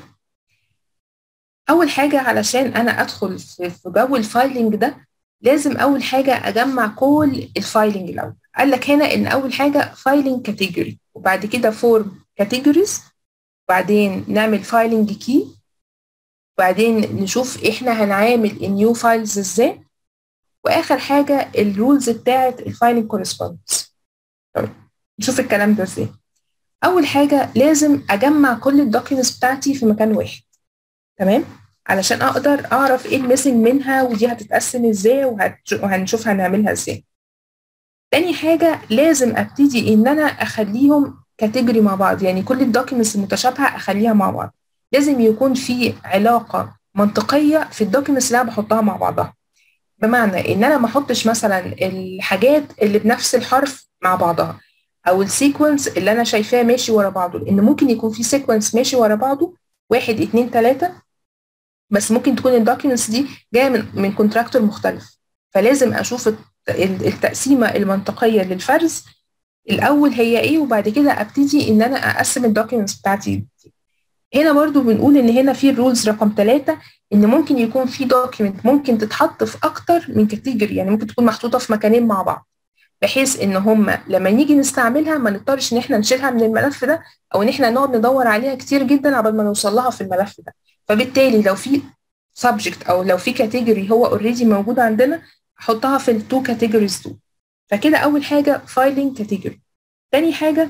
أول حاجة علشان أنا أدخل في في جو الفايلنج ده لازم أول حاجة أجمع كل الفايلنج الأول قال لك هنا إن أول حاجة فايلنج كاتيجوري وبعد كده فورم كاتيجوريز وبعدين نعمل فايلنج كي وبعدين نشوف احنا هنعامل النيو فايلز ازاي واخر حاجه الرولز بتاعه الفايلنج كورسبوندنس طيب نشوف الكلام ده ازاي اول حاجه لازم اجمع كل الدوكيومنتس بتاعتي في مكان واحد تمام علشان اقدر اعرف ايه الميسنج منها ودي هتتقسم ازاي وهنشوف هنعملها ازاي تاني حاجه لازم ابتدي ان انا اخليهم كاتيجوري مع بعض يعني كل الدوكيومنتس المتشابهه اخليها مع بعض لازم يكون في علاقه منطقيه في الدوكيومنتس اللي انا بحطها مع بعضها بمعنى ان انا ما احطش مثلا الحاجات اللي بنفس الحرف مع بعضها او السيكونس اللي انا شايفاه ماشي ورا بعضه لان ممكن يكون في سيكونس ماشي ورا بعضه واحد اتنين تلاته بس ممكن تكون الدوكيومنتس دي جايه من من كونتراكتور مختلف فلازم اشوف التقسيمه المنطقيه للفرز الاول هي ايه وبعد كده ابتدي ان انا اقسم الدوكيومنتس بتاعتي دي. هنا برضو بنقول ان هنا في الرولز رقم ثلاثة ان ممكن يكون في دوكيمنت ممكن تتحط في اكتر من كاتيجوري يعني ممكن تكون محطوطه في مكانين مع بعض بحيث ان هم لما نيجي نستعملها ما نضطرش ان احنا نشيلها من الملف ده او ان احنا نقعد ندور عليها كتير جدا قبل ما نوصل لها في الملف ده فبالتالي لو في سبجكت او لو في كاتيجوري هو اوريدي موجود عندنا احطها في التو كاتيجوريز دول فكده اول حاجه فايلنج كاتيجوري تاني حاجه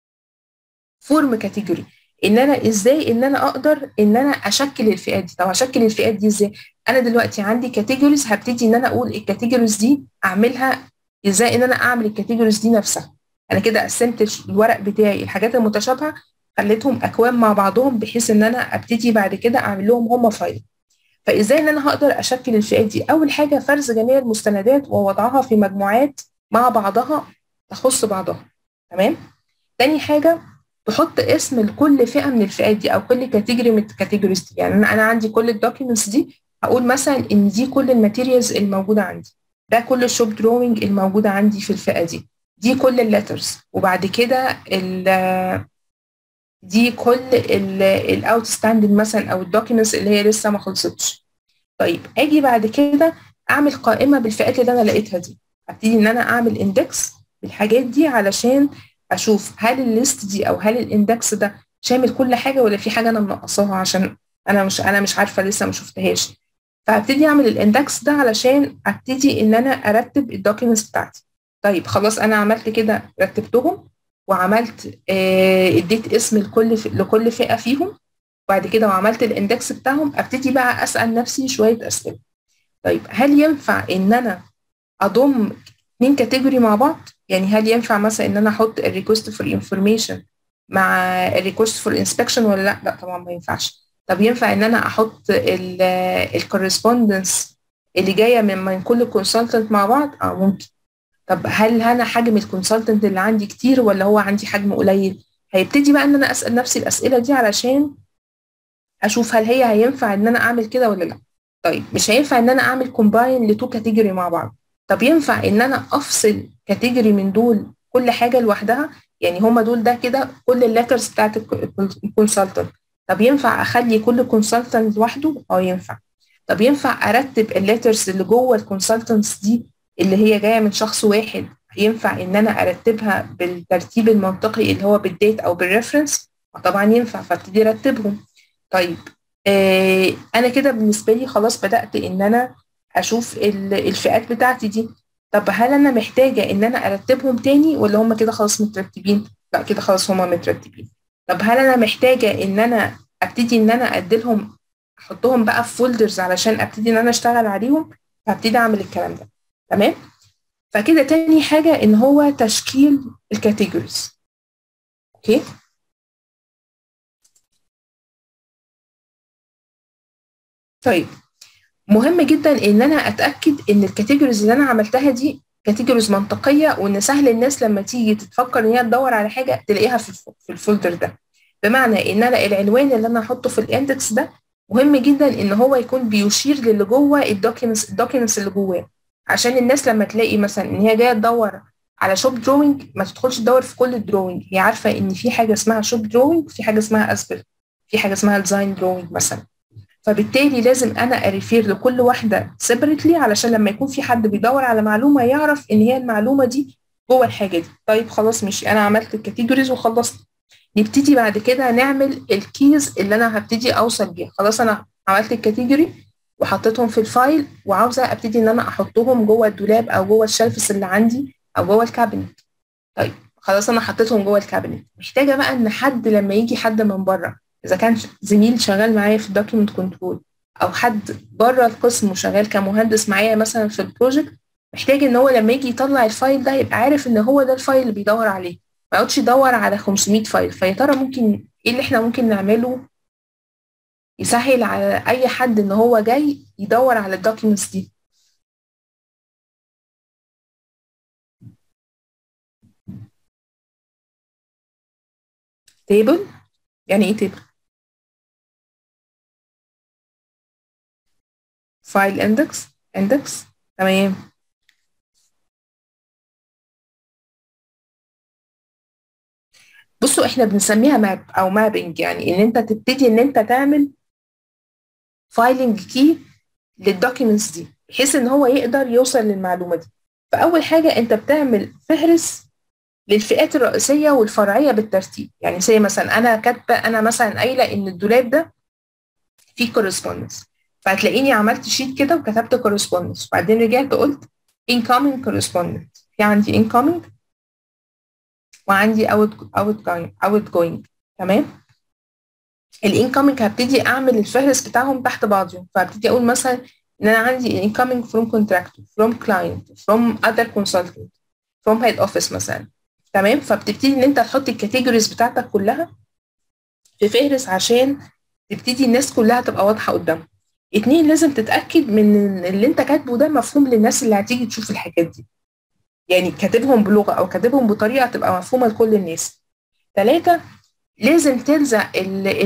فورم كاتيجوري ان انا ازاي ان انا اقدر ان انا اشكل الفئات دي طب هشكل الفئات دي ازاي انا دلوقتي عندي كاتيجوريز هبتدي ان انا اقول الكاتيجوريز دي اعملها ازاي ان انا اعمل الكاتيجوريز دي نفسها انا كده قسمت الورق بتاعي الحاجات المتشابهه خليتهم اكوام مع بعضهم بحيث ان انا ابتدي بعد كده اعمل لهم هم فايل فازاي ان انا هقدر اشكل الفئات دي اول حاجه فرز جميع المستندات ووضعها في مجموعات مع بعضها تخص بعضها تمام تاني حاجه تحط اسم لكل فئه من الفئات دي او كل كاتيجوري من الكاتيجوريز دي يعني انا انا عندي كل الدوكيومنتس دي هقول مثلا ان دي كل الماتيريالز الموجوده عندي ده كل الشوب دروينج الموجوده عندي في الفئه دي دي كل الليترز وبعد كده دي كل الاوت ستاندنج مثلا او الدوكيومنتس اللي هي لسه ما خلصتش طيب اجي بعد كده اعمل قائمه بالفئات اللي انا لقيتها دي ابتدي ان انا اعمل اندكس بالحاجات دي علشان اشوف هل الليست دي او هل الاندكس ده شامل كل حاجه ولا في حاجه انا منقصاها عشان انا مش انا مش عارفه لسه ما شفتهاش فهبتدي اعمل الاندكس ده علشان ابتدي ان انا ارتب الدوكيومنتس بتاعتي طيب خلاص انا عملت كده رتبتهم وعملت آه اديت اسم لكل لكل فئه فيهم وبعد كده وعملت الاندكس بتاعهم ابتدي بقى اسال نفسي شويه اسئله طيب هل ينفع ان انا اضم اتنين كاتيجوري مع بعض يعني هل ينفع مثلا ان انا احط الريكوست فور انفورميشن مع الريكوست فور انسبكشن ولا لا لا طبعا ما ينفعش طب ينفع ان انا احط الكورسبوندنس اللي جايه من من كل كونسلتنت مع بعض اه ممكن طب هل انا حجم الكونسلتنت اللي عندي كتير ولا هو عندي حجم قليل هيبتدي بقى ان انا اسال نفسي الاسئله دي علشان اشوف هل هي هينفع ان انا اعمل كده ولا لا طيب مش هينفع ان انا اعمل كومباين لتو كاتيجوري مع بعض طب ينفع ان انا افصل كاتيجوري من دول كل حاجه لوحدها يعني هما دول ده كده كل الليترز بتاعت الكونسلتنت طب ينفع اخلي كل كونسلتنت لوحده اه ينفع طب ينفع ارتب الليترز اللي جوه الكونسلتنتس دي اللي هي جايه من شخص واحد ينفع ان انا ارتبها بالترتيب المنطقي اللي هو بالديت او بالريفرنس طبعا ينفع فابتدي ارتبهم طيب آه انا كده بالنسبه لي خلاص بدات ان انا اشوف الفئات بتاعتي دي طب هل انا محتاجه ان انا ارتبهم تاني ولا هم كده خلاص مترتبين لا كده خلاص هم مترتبين طب هل انا محتاجه ان انا ابتدي ان انا اديلهم احطهم بقى في فولدرز علشان ابتدي ان انا اشتغل عليهم فابتدي اعمل الكلام ده تمام فكده تاني حاجه ان هو تشكيل الكاتيجوريز اوكي طيب مهم جدا ان انا اتاكد ان الكاتيجوريز اللي انا عملتها دي كاتيجوريز منطقيه وان سهل الناس لما تيجي تتفكر ان هي تدور على حاجه تلاقيها في في الفولدر ده بمعنى ان انا العنوان اللي انا احطه في الاندكس ده مهم جدا ان هو يكون بيشير للي جوه الدوكيومنتس الدوكيومنتس اللي جواه عشان الناس لما تلاقي مثلا ان هي جايه تدور على شوب دروينج ما تدخلش تدور في كل الدروينج هي عارفه ان في حاجه اسمها شوب دروينج في حاجه اسمها اسبل في حاجه اسمها ديزاين دروينج مثلا فبالتالي لازم انا اريفير لكل واحده سيبريتلي علشان لما يكون في حد بيدور على معلومه يعرف ان هي المعلومه دي جوه الحاجه دي طيب خلاص ماشي انا عملت الكاتيجوريز وخلصت نبتدي بعد كده نعمل الكيز اللي انا هبتدي اوصل بيها خلاص انا عملت الكاتيجوري وحطيتهم في الفايل وعاوزه ابتدي ان انا احطهم جوه الدولاب او جوه الشلفس اللي عندي او جوه الكابينت طيب خلاص انا حطيتهم جوه الكابينت محتاجه بقى ان حد لما يجي حد من بره اذا كان زميل شغال معايا في الدوكيمنت كنترول او حد بره القسم وشغال كمهندس معايا مثلا في البروجكت محتاج ان هو لما يجي يطلع الفايل ده يبقى عارف ان هو ده الفايل اللي بيدور عليه ما يقعدش يدور على 500 فايل فيا ترى ممكن ايه اللي احنا ممكن نعمله يسهل على اي حد ان هو جاي يدور على الدوكيومنتس دي تيبل يعني ايه تيبل فايل اندكس اندكس تمام بصوا احنا بنسميها ماب او مابنج يعني ان انت تبتدي ان انت تعمل فايلنج كي للدوكيومنتس دي بحيث ان هو يقدر يوصل للمعلومه دي فاول حاجه انت بتعمل فهرس للفئات الرئيسيه والفرعيه بالترتيب يعني زي مثلا انا كاتبه انا مثلا قايله ان الدولاب ده فيه كورسبوندنس فهتلاقيني عملت شيت كده وكتبت كورسبوندنس وبعدين رجعت قلت incoming correspondence في عندي incoming وعندي اوت اوت جوينج اوت جوينج تمام الانكoming هبتدي اعمل الفهرس بتاعهم تحت بعضهم فهبتدي اقول مثلا ان انا عندي incoming from contractor from client from other consultant from head office مثلا تمام فبتبتدي ان انت تحط الكاتيجوريز بتاعتك كلها في فهرس عشان تبتدي الناس كلها تبقى واضحه قدامك اتنين لازم تتاكد من اللي انت كاتبه ده مفهوم للناس اللي هتيجي تشوف الحاجات دي يعني كاتبهم بلغه او كاتبهم بطريقه تبقى مفهومه لكل الناس ثلاثه لازم تلزق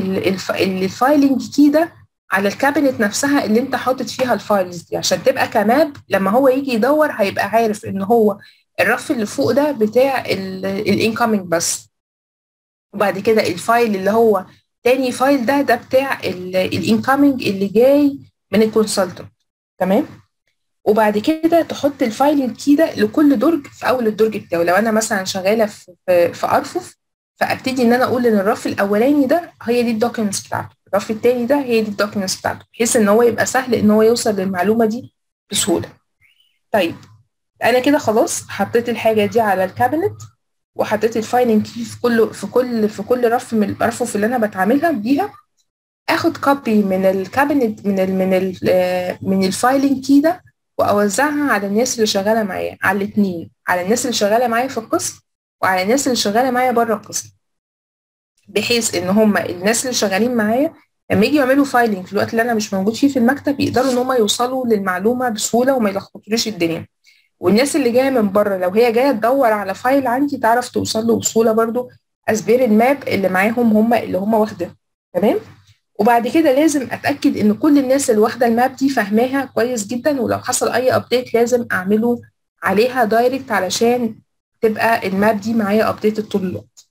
الفايلنج كي ده على الكابينت نفسها اللي انت حاطط فيها الفايلز دي عشان تبقى كماب لما هو يجي يدور هيبقى عارف ان هو الرف اللي فوق ده بتاع الانكoming بس وبعد كده الفايل اللي هو تاني فايل ده ده بتاع الانكoming اللي جاي من الكونسلتنت تمام وبعد كده تحط الفايل الكي ده لكل درج في اول الدرج بتاعه لو انا مثلا شغاله في في, في ارفف فابتدي ان انا اقول ان الرف الاولاني ده هي دي الدوكيومنتس بتاعته الرف التاني ده هي دي الدوكيومنتس بتاعته بحيث ان هو يبقى سهل ان هو يوصل للمعلومه دي بسهوله طيب انا كده خلاص حطيت الحاجه دي على الكابينت وحطيت الفايلنج كي في كل في كل في كل رف من الارفف اللي انا بتعاملها بيها اخد كوبي من الكابينت من ال من ال من الفايلنج كي ده واوزعها على الناس اللي شغاله معايا على الاثنين على الناس اللي شغاله معايا في القسم وعلى الناس اللي شغاله معايا بره القسم بحيث ان هم الناس اللي شغالين معايا لما يجي يعملوا فايلنج في الوقت اللي انا مش موجود فيه في المكتب يقدروا ان هم يوصلوا للمعلومه بسهوله وما يلخبطوليش الدنيا والناس اللي جايه من بره لو هي جايه تدور على فايل عندي تعرف توصل له بسهوله برضو اسبير الماب اللي معاهم هم اللي هم واخدينها تمام وبعد كده لازم اتاكد ان كل الناس اللي واخده الماب دي فاهماها كويس جدا ولو حصل اي ابديت لازم اعمله عليها دايركت علشان تبقى الماب دي معايا ابديت طول الوقت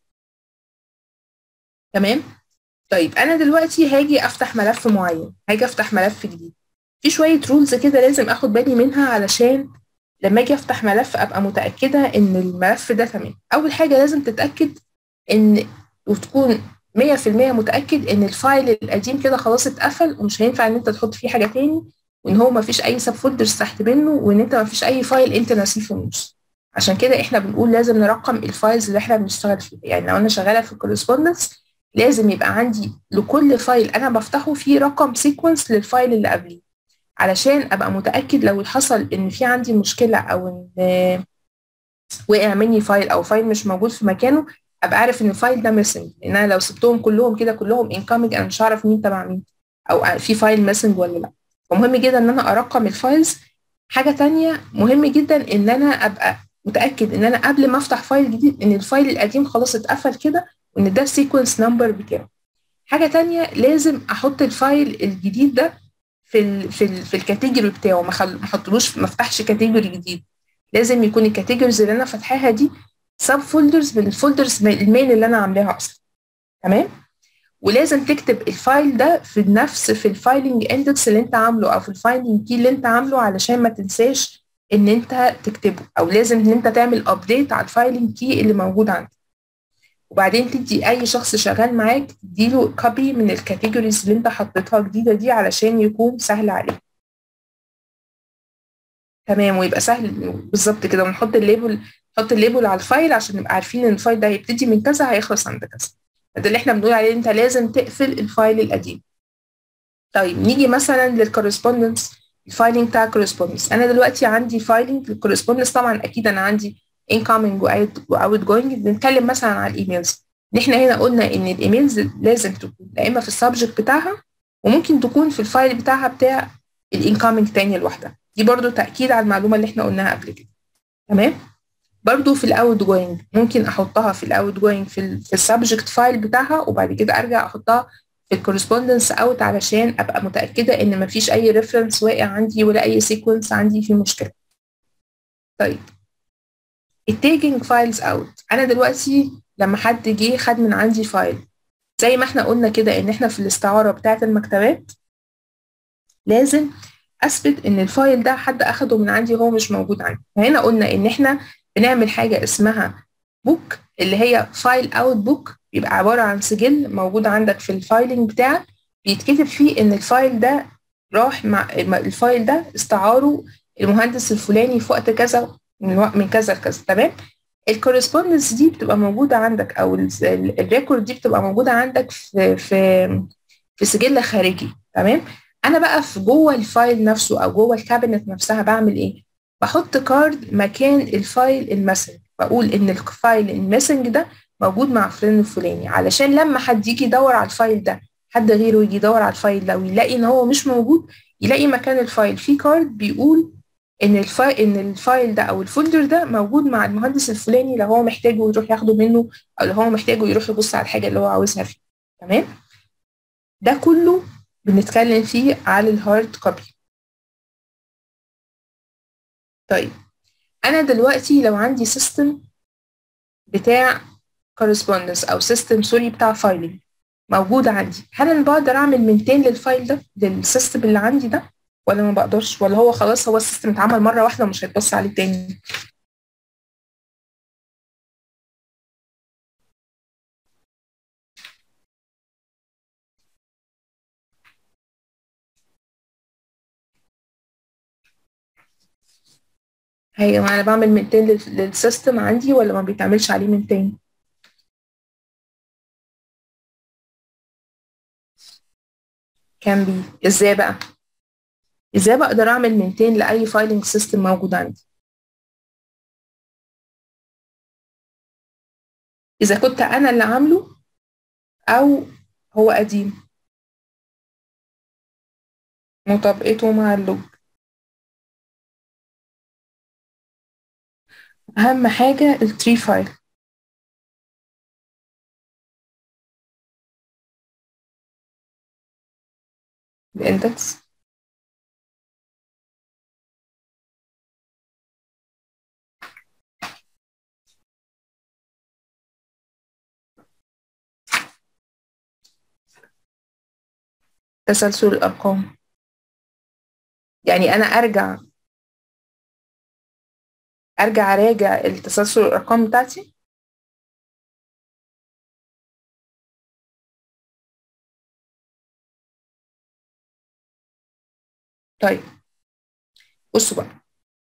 تمام طيب انا دلوقتي هاجي افتح ملف معين هاجي افتح ملف جديد في شويه رولز كده لازم اخد بالي منها علشان لما اجي افتح ملف ابقى متاكده ان الملف ده تمام اول حاجه لازم تتاكد ان وتكون 100% متاكد ان الفايل القديم كده خلاص اتقفل ومش هينفع ان انت تحط فيه حاجه تاني وان هو ما فيش اي سب فولدرز تحت منه وان انت ما فيش اي فايل انت ناسيه في النص عشان كده احنا بنقول لازم نرقم الفايلز اللي احنا بنشتغل فيها يعني لو انا شغاله في الكورسبوندنس لازم يبقى عندي لكل فايل انا بفتحه فيه رقم سيكونس للفايل اللي قبليه علشان ابقى متاكد لو حصل ان في عندي مشكله او ان وقع مني فايل او فايل مش موجود في مكانه ابقى عارف ان الفايل ده ميسنج لان انا لو سبتهم كلهم كده كلهم انكامنج انا مش هعرف مين تبع مين او في فايل ميسنج ولا لا فمهم جدا ان انا ارقم الفايلز حاجه تانية مهم جدا ان انا ابقى متاكد ان انا قبل ما افتح فايل جديد ان الفايل القديم خلاص اتقفل كده وان ده السيكونس نمبر بتاعه حاجه تانية لازم احط الفايل الجديد ده في ال في ال في الكاتيجوري بتاعه ما ما احطلوش ما افتحش كاتيجوري جديد لازم يكون الكاتيجوريز اللي انا فاتحاها دي سب فولدرز من الفولدرز المين اللي انا عاملاها اصلا تمام ولازم تكتب الفايل ده في نفس في الفايلنج اندكس اللي انت عامله او في الفايلنج كي اللي انت عامله علشان ما تنساش ان انت تكتبه او لازم ان انت تعمل ابديت على الفايلنج كي اللي موجود عندك وبعدين تدي اي شخص شغال معاك تديله كوبي من الكاتيجوريز اللي انت حطيتها جديده دي علشان يكون سهل عليه تمام ويبقى سهل بالظبط كده ونحط الليبل نحط الليبل على الفايل عشان نبقى عارفين ان الفايل ده هيبتدي من كذا هيخلص عند كذا ده اللي احنا بنقول عليه انت لازم تقفل الفايل القديم طيب نيجي مثلا للكورسبوندنس الفايلنج بتاع الكورسبوندنس انا دلوقتي عندي فايلنج للكورسبوندنس طبعا اكيد انا عندي incoming واوت جوينج بنتكلم مثلا على الايميلز احنا هنا قلنا ان الايميلز لازم تكون يا اما في السبجكت بتاعها وممكن تكون في الفايل بتاعها بتاع الانكoming تاني لوحدها دي برضو تاكيد على المعلومه اللي احنا قلناها قبل كده تمام برضو في الاوت جوينج ممكن احطها في الاوت جوينج في, ال في السبجكت فايل بتاعها وبعد كده ارجع احطها في الكورسبوندنس اوت علشان ابقى متاكده ان مفيش اي ريفرنس واقع عندي ولا اي سيكونس عندي فيه مشكله طيب التيكينج فايلز اوت انا دلوقتي لما حد جه خد من عندي فايل زي ما احنا قلنا كده ان احنا في الاستعاره بتاعه المكتبات لازم اثبت ان الفايل ده حد اخده من عندي وهو مش موجود عندي فهنا قلنا ان احنا بنعمل حاجه اسمها بوك اللي هي فايل اوت بوك بيبقى عباره عن سجل موجود عندك في الفايلنج بتاعك بيتكتب فيه ان الفايل ده راح مع الفايل ده استعاره المهندس الفلاني في وقت كذا من من كذا لكذا تمام الكورسبوندنس دي بتبقى موجوده عندك او الريكورد دي بتبقى موجوده عندك في في في سجل خارجي تمام انا بقى في جوه الفايل نفسه او جوه الكابينت نفسها بعمل ايه بحط كارد مكان الفايل المسنج بقول ان الفايل المسنج ده موجود مع فلان الفلاني علشان لما حد يجي يدور على الفايل ده حد غيره يجي يدور على الفايل ده ويلاقي ان هو مش موجود يلاقي مكان الفايل فيه كارد بيقول ان الفايل ان الفايل ده او الفولدر ده موجود مع المهندس الفلاني لو هو محتاجه يروح ياخده منه او لو هو محتاجه يروح يبص على الحاجه اللي هو عاوزها فيه تمام ده كله بنتكلم فيه على الهارد كوبي طيب انا دلوقتي لو عندي سيستم بتاع correspondence او سيستم سوري بتاع فايلنج موجود عندي هل انا بقدر اعمل مينتين للفايل ده للسيستم اللي عندي ده ولا ما بقدرش ولا هو خلاص هو السيستم اتعمل مره واحده ومش هيتبص عليه تاني هي انا بعمل مينتين للسيستم عندي ولا ما بيتعملش عليه مينتين كان بي ازاي بقى ازاي بقدر اعمل مينتين لاي فايلنج سيستم موجود عندي اذا كنت انا اللي عامله او هو قديم مطابقته مع اللوج اهم حاجه التري فايل الاندكس تسلسل الأرقام يعني أنا أرجع أرجع أراجع التسلسل الأرقام بتاعتي طيب بصوا بقى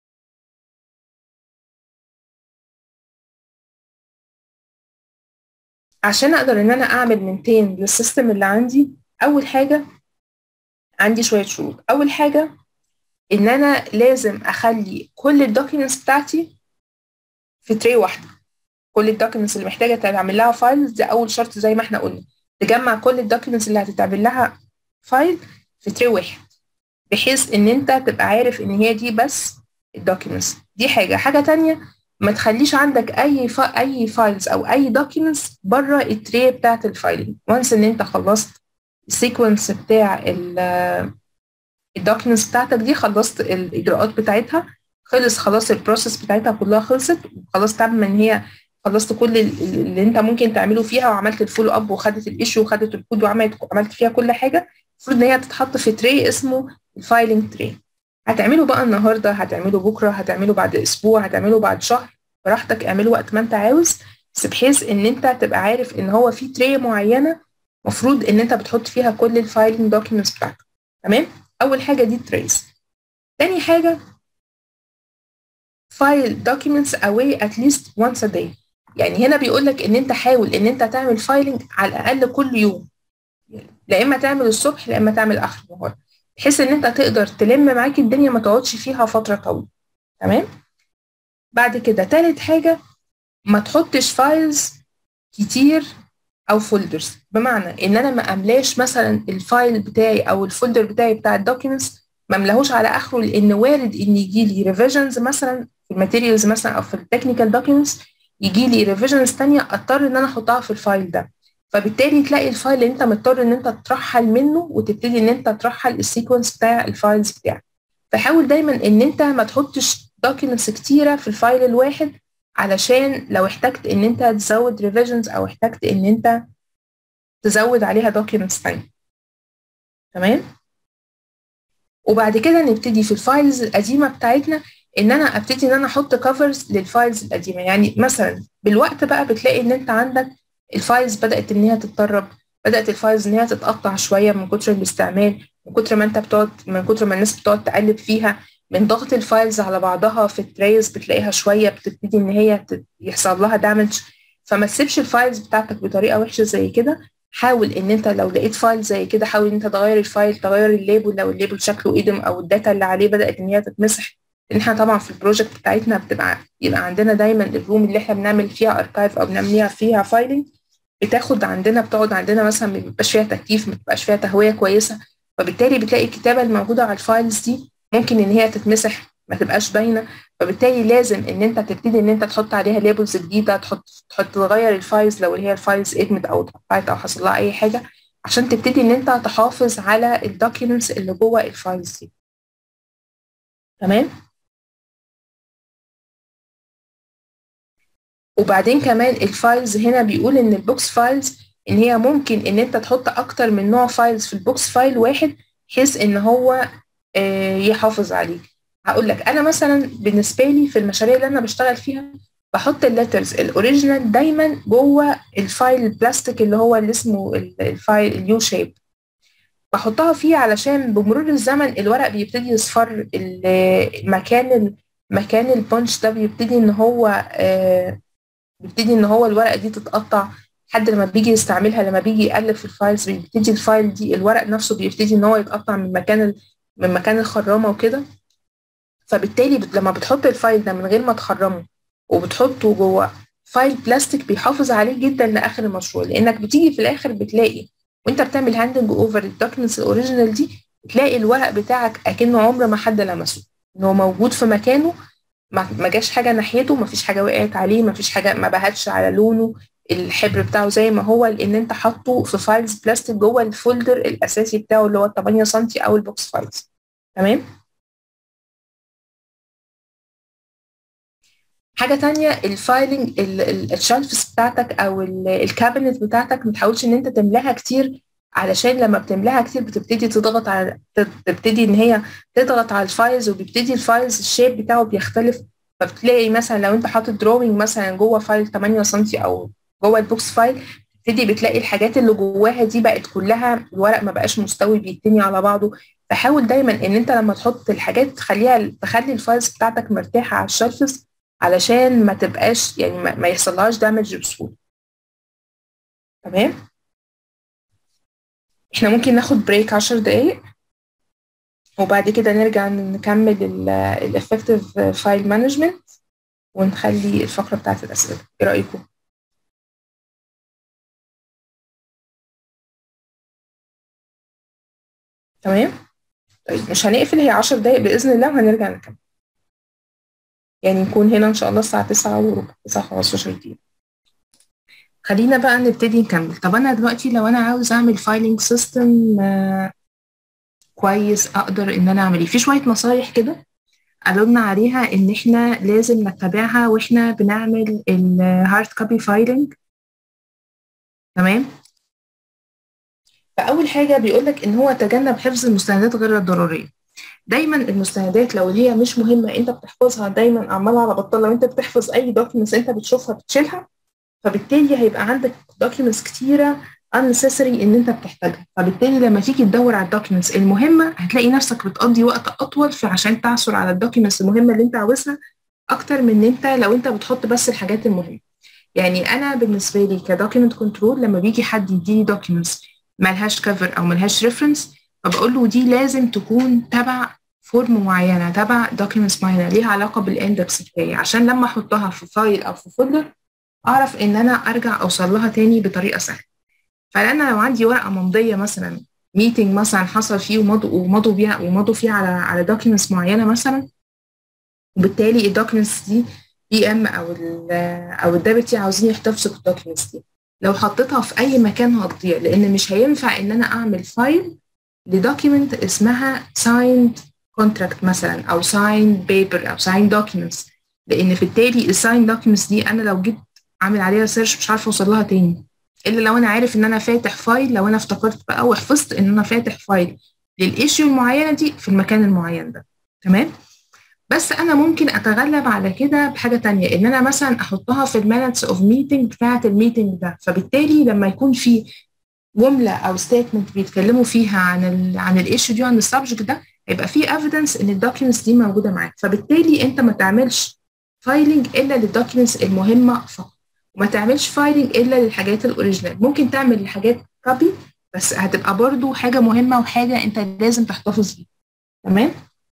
عشان اقدر ان انا اعمل مينتين للسيستم اللي عندي اول حاجه عندي شويه شروط اول حاجه ان انا لازم اخلي كل الدوكيومنتس بتاعتي في تري واحده كل الدوكيومنتس اللي محتاجه تعمل لها فايلز ده اول شرط زي ما احنا قلنا تجمع كل الدوكيومنتس اللي هتتعمل لها فايل في تري واحد بحيث ان انت تبقى عارف ان هي دي بس الدوكيومنتس دي حاجه حاجه تانية ما تخليش عندك اي فا اي فايلز او اي دوكيومنتس بره التري بتاعت الفايلنج وانس ان انت خلصت السيكونس بتاع الدوكيومنتس بتاعتك دي خلصت الاجراءات بتاعتها خلص خلاص البروسيس بتاعتها كلها خلصت خلاص تعمل ان هي خلصت كل اللي انت ممكن تعمله فيها وعملت الفولو اب وخدت الايشو وخدت الكود وعملت عملت فيها كل حاجه المفروض ان هي تتحط في تري اسمه الفايلنج تري هتعمله بقى النهارده هتعمله بكره هتعمله بعد اسبوع هتعمله بعد شهر براحتك اعمله وقت ما انت عاوز بس بحيث ان انت تبقى عارف ان هو في تري معينه المفروض ان انت بتحط فيها كل الفايلنج دوكيومنتس بتاعتك تمام اول حاجه دي تريز تاني حاجه فايل documents away at least once a day يعني هنا بيقول لك ان انت حاول ان انت تعمل فايلنج على الاقل كل يوم لا اما تعمل الصبح لا اما تعمل اخر النهار بحيث ان انت تقدر تلم معاك الدنيا ما تقعدش فيها فتره طويله تمام بعد كده تالت حاجه ما تحطش فايلز كتير او فولدرز بمعنى ان انا ما املاش مثلا الفايل بتاعي او الفولدر بتاعي بتاع الدوكيومنتس ما املاهوش على اخره لان وارد ان يجي لي ريفيجنز مثلا في الماتيريالز مثلا او في التكنيكال دوكيومنتس يجي لي ريفيجنز ثانيه اضطر ان انا احطها في الفايل ده فبالتالي تلاقي الفايل اللي انت مضطر ان انت ترحل منه وتبتدي ان انت ترحل السيكونس بتاع الفايلز بتاعك فحاول دايما ان انت ما تحطش دوكيومنتس كتيره في الفايل الواحد علشان لو احتجت ان انت تزود ريفيجنز او احتجت ان انت تزود عليها دوكيومنتس ثانيه تمام وبعد كده نبتدي في الفايلز القديمه بتاعتنا ان انا ابتدي ان انا احط كفرز للفايلز القديمه يعني مثلا بالوقت بقى بتلاقي ان انت عندك الفايلز بدات ان هي تتطرب بدات الفايلز ان هي تتقطع شويه من كتر الاستعمال من كتر ما انت بتقعد من كتر ما الناس بتقعد تقلب فيها من ضغط الفايلز على بعضها في التريز بتلاقيها شويه بتبتدي ان هي يحصل لها دامج فما تسيبش الفايلز بتاعتك بطريقه وحشه زي كده حاول ان انت لو لقيت فايل زي كده حاول ان انت تغير الفايل تغير الليبل لو الليبل شكله قدم او الداتا اللي عليه بدات ان هي تتمسح لان احنا طبعا في البروجكت بتاعتنا بتبقى يبقى عندنا دايما الروم اللي احنا بنعمل فيها اركايف او بنعمل فيها فايلنج بتاخد عندنا بتقعد عندنا مثلا ما بيبقاش فيها تكييف ما بتبقاش فيها تهويه كويسه فبالتالي بتلاقي الكتابه الموجوده على الفايلز دي ممكن ان هي تتمسح ما تبقاش باينه فبالتالي لازم ان انت تبتدي ان انت تحط عليها ليبلز جديده تحط تحط تغير الفايلز لو هي الفايلز ادمت او اتقطعت او حصل لها اي حاجه عشان تبتدي ان انت تحافظ على الدوكيومنتس اللي جوه الفايلز دي تمام وبعدين كمان الفايلز هنا بيقول ان البوكس فايلز ان هي ممكن ان انت تحط اكتر من نوع فايلز في البوكس فايل واحد بحيث ان هو يحافظ عليك هقول لك انا مثلا بالنسبه لي في المشاريع اللي انا بشتغل فيها بحط الليترز الاوريجينال دايما جوه الفايل البلاستيك اللي هو اللي اسمه الفايل اليو شيب بحطها فيه علشان بمرور الزمن الورق بيبتدي يصفر المكان مكان البونش ده بيبتدي ان هو آه بيبتدي ان هو الورقه دي تتقطع حد لما بيجي يستعملها لما بيجي يقلب في الفايلز بيبتدي الفايل دي الورق نفسه بيبتدي ان هو يتقطع من مكان من مكان الخرامه وكده فبالتالي لما بتحط الفايل ده من غير ما تخرمه وبتحطه جوه فايل بلاستيك بيحافظ عليه جدا لاخر المشروع لانك بتيجي في الاخر بتلاقي وانت بتعمل هاندنج اوفر الدوكيومنتس الاوريجينال دي بتلاقي الورق بتاعك اكنه عمر ما حد لمسه ان هو موجود في مكانه ما جاش حاجه ناحيته ما فيش حاجه وقعت عليه ما فيش حاجه ما بهتش على لونه الحبر بتاعه زي ما هو لان انت حاطه في فايلز بلاستيك جوه الفولدر الاساسي بتاعه اللي هو 8 سم او البوكس فايلز تمام حاجه تانية الفايلنج الشلفز بتاعتك او الكابينت بتاعتك ما تحاولش ان انت تملاها كتير علشان لما بتملاها كتير بتبتدي تضغط على تبتدي ان هي تضغط على الفايلز وبيبتدي الفايلز الشيب بتاعه بيختلف فبتلاقي مثلا لو انت حاطط دروينج مثلا جوه فايل 8 سم او جوه البوكس فايل تبتدي بتلاقي الحاجات اللي جواها دي بقت كلها الورق ما بقاش مستوي بيتني على بعضه فحاول دايما ان انت لما تحط الحاجات تخليها تخلي الفايلز بتاعتك مرتاحه على الشلفز علشان ما تبقاش يعني ما, ما يحصلهاش دامج بسهوله تمام احنا ممكن ناخد بريك عشر دقايق وبعد كده نرجع نكمل الافكتيف فايل مانجمنت ونخلي الفقره بتاعت الاسئله ايه رايكم تمام طيب مش هنقفل هي 10 دقايق باذن الله وهنرجع نكمل يعني نكون هنا ان شاء الله الساعه 9 وربع 9 15 دقيقه خلينا بقى نبتدي نكمل طب انا دلوقتي لو انا عاوز اعمل فايلنج سيستم كويس اقدر ان انا اعمل ايه في شويه نصايح كده قالوا لنا عليها ان احنا لازم نتبعها واحنا بنعمل الهارد كوبي فايلنج تمام فاول حاجه بيقول لك ان هو تجنب حفظ المستندات غير الضروريه دايما المستندات لو هي مش مهمه انت بتحفظها دايما عمال على بطال لو انت بتحفظ اي دوكيومنتس انت بتشوفها بتشيلها فبالتالي هيبقى عندك دوكيومنتس كتيره unnecessary ان انت بتحتاجها فبالتالي لما تيجي تدور على الدوكيومنتس المهمه هتلاقي نفسك بتقضي وقت اطول في عشان تعثر على الدوكيومنتس المهمه اللي انت عاوزها اكتر من ان انت لو انت بتحط بس الحاجات المهمه يعني انا بالنسبه لي كدوكيومنت كنترول لما بيجي حد يديني دوكيومنتس ملهاش كفر او ملهاش ريفرنس فبقول له دي لازم تكون تبع فورم معينه تبع دوكيومنتس معينه ليها علاقه بالاندكس بتاعي عشان لما احطها في فايل او في فولدر اعرف ان انا ارجع اوصل لها تاني بطريقه سهله فانا لو عندي ورقه ممضيه مثلا ميتنج مثلا حصل فيه ومضوا ومضوا بيها ومضوا فيه على على دوكيومنتس معينه مثلا وبالتالي الدوكيومنتس دي بي ام او ال او الدبتي عاوزين يحتفظوا بالدوكيومنتس دي لو حطيتها في اي مكان هتضيع لان مش هينفع ان انا اعمل فايل لدوكيمنت اسمها signed contract مثلا او signed paper او signed documents لان في التالي الساين documents دي انا لو جيت عامل عليها سيرش مش عارفه اوصل لها تاني الا لو انا عارف ان انا فاتح فايل لو انا افتكرت بقى وحفظت ان انا فاتح فايل للايشيو المعينه دي في المكان المعين ده تمام بس انا ممكن اتغلب على كده بحاجه تانية ان انا مثلا احطها في المينتس اوف ميتنج بتاعه الميتنج ده فبالتالي لما يكون في جمله او ستيتمنت بيتكلموا فيها عن ال عن الايشيو دي عن السبجكت ده هيبقى في ايفيدنس ان الدوكيومنتس دي موجوده معاك فبالتالي انت ما تعملش فايلنج الا للدوكيومنتس المهمه فقط وما تعملش فايلنج الا للحاجات الاوريجينال ممكن تعمل الحاجات كوبي بس هتبقى برضو حاجه مهمه وحاجه انت لازم تحتفظ بيها تمام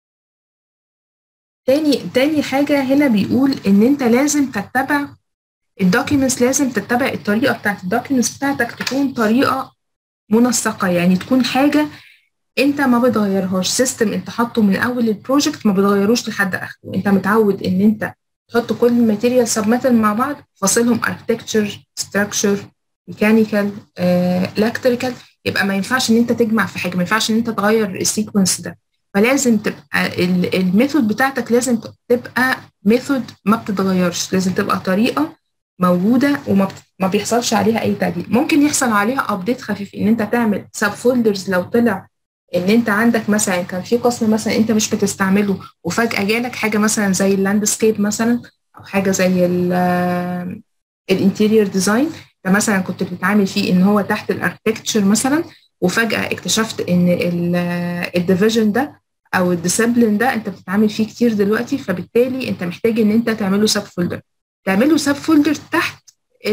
تاني تاني حاجه هنا بيقول ان انت لازم تتبع الدوكيومنتس لازم تتبع الطريقه بتاعت الدوكيومنتس بتاعتك تكون طريقه منسقه يعني تكون حاجه انت ما بتغيرهاش سيستم انت حاطه من اول البروجكت ما بتغيروش لحد اخره انت متعود ان انت تحط كل الماتيريال سب مع بعض فاصلهم اركتكتشر ستراكشر ميكانيكال الكتريكال يبقى ما ينفعش ان انت تجمع في حاجه ما ينفعش ان انت تغير السيكونس ده فلازم تبقى الميثود بتاعتك لازم تبقى ميثود ما بتتغيرش لازم تبقى طريقه موجوده وما ما بيحصلش عليها اي تعديل ممكن يحصل عليها ابديت خفيف ان انت تعمل سب فولدرز لو طلع ان انت عندك مثلا كان في قسم مثلا انت مش بتستعمله وفجاه جالك حاجه مثلا زي اللاندسكيب مثلا او حاجه زي الانتيريور ديزاين ده مثلا كنت بتتعامل فيه ان هو تحت الاركتكتشر مثلا وفجاه اكتشفت ان الديفيجن ده او الديسبلين ده انت بتتعامل فيه كتير دلوقتي فبالتالي انت محتاج ان انت تعمله سب فولدر تعمله سب فولدر تحت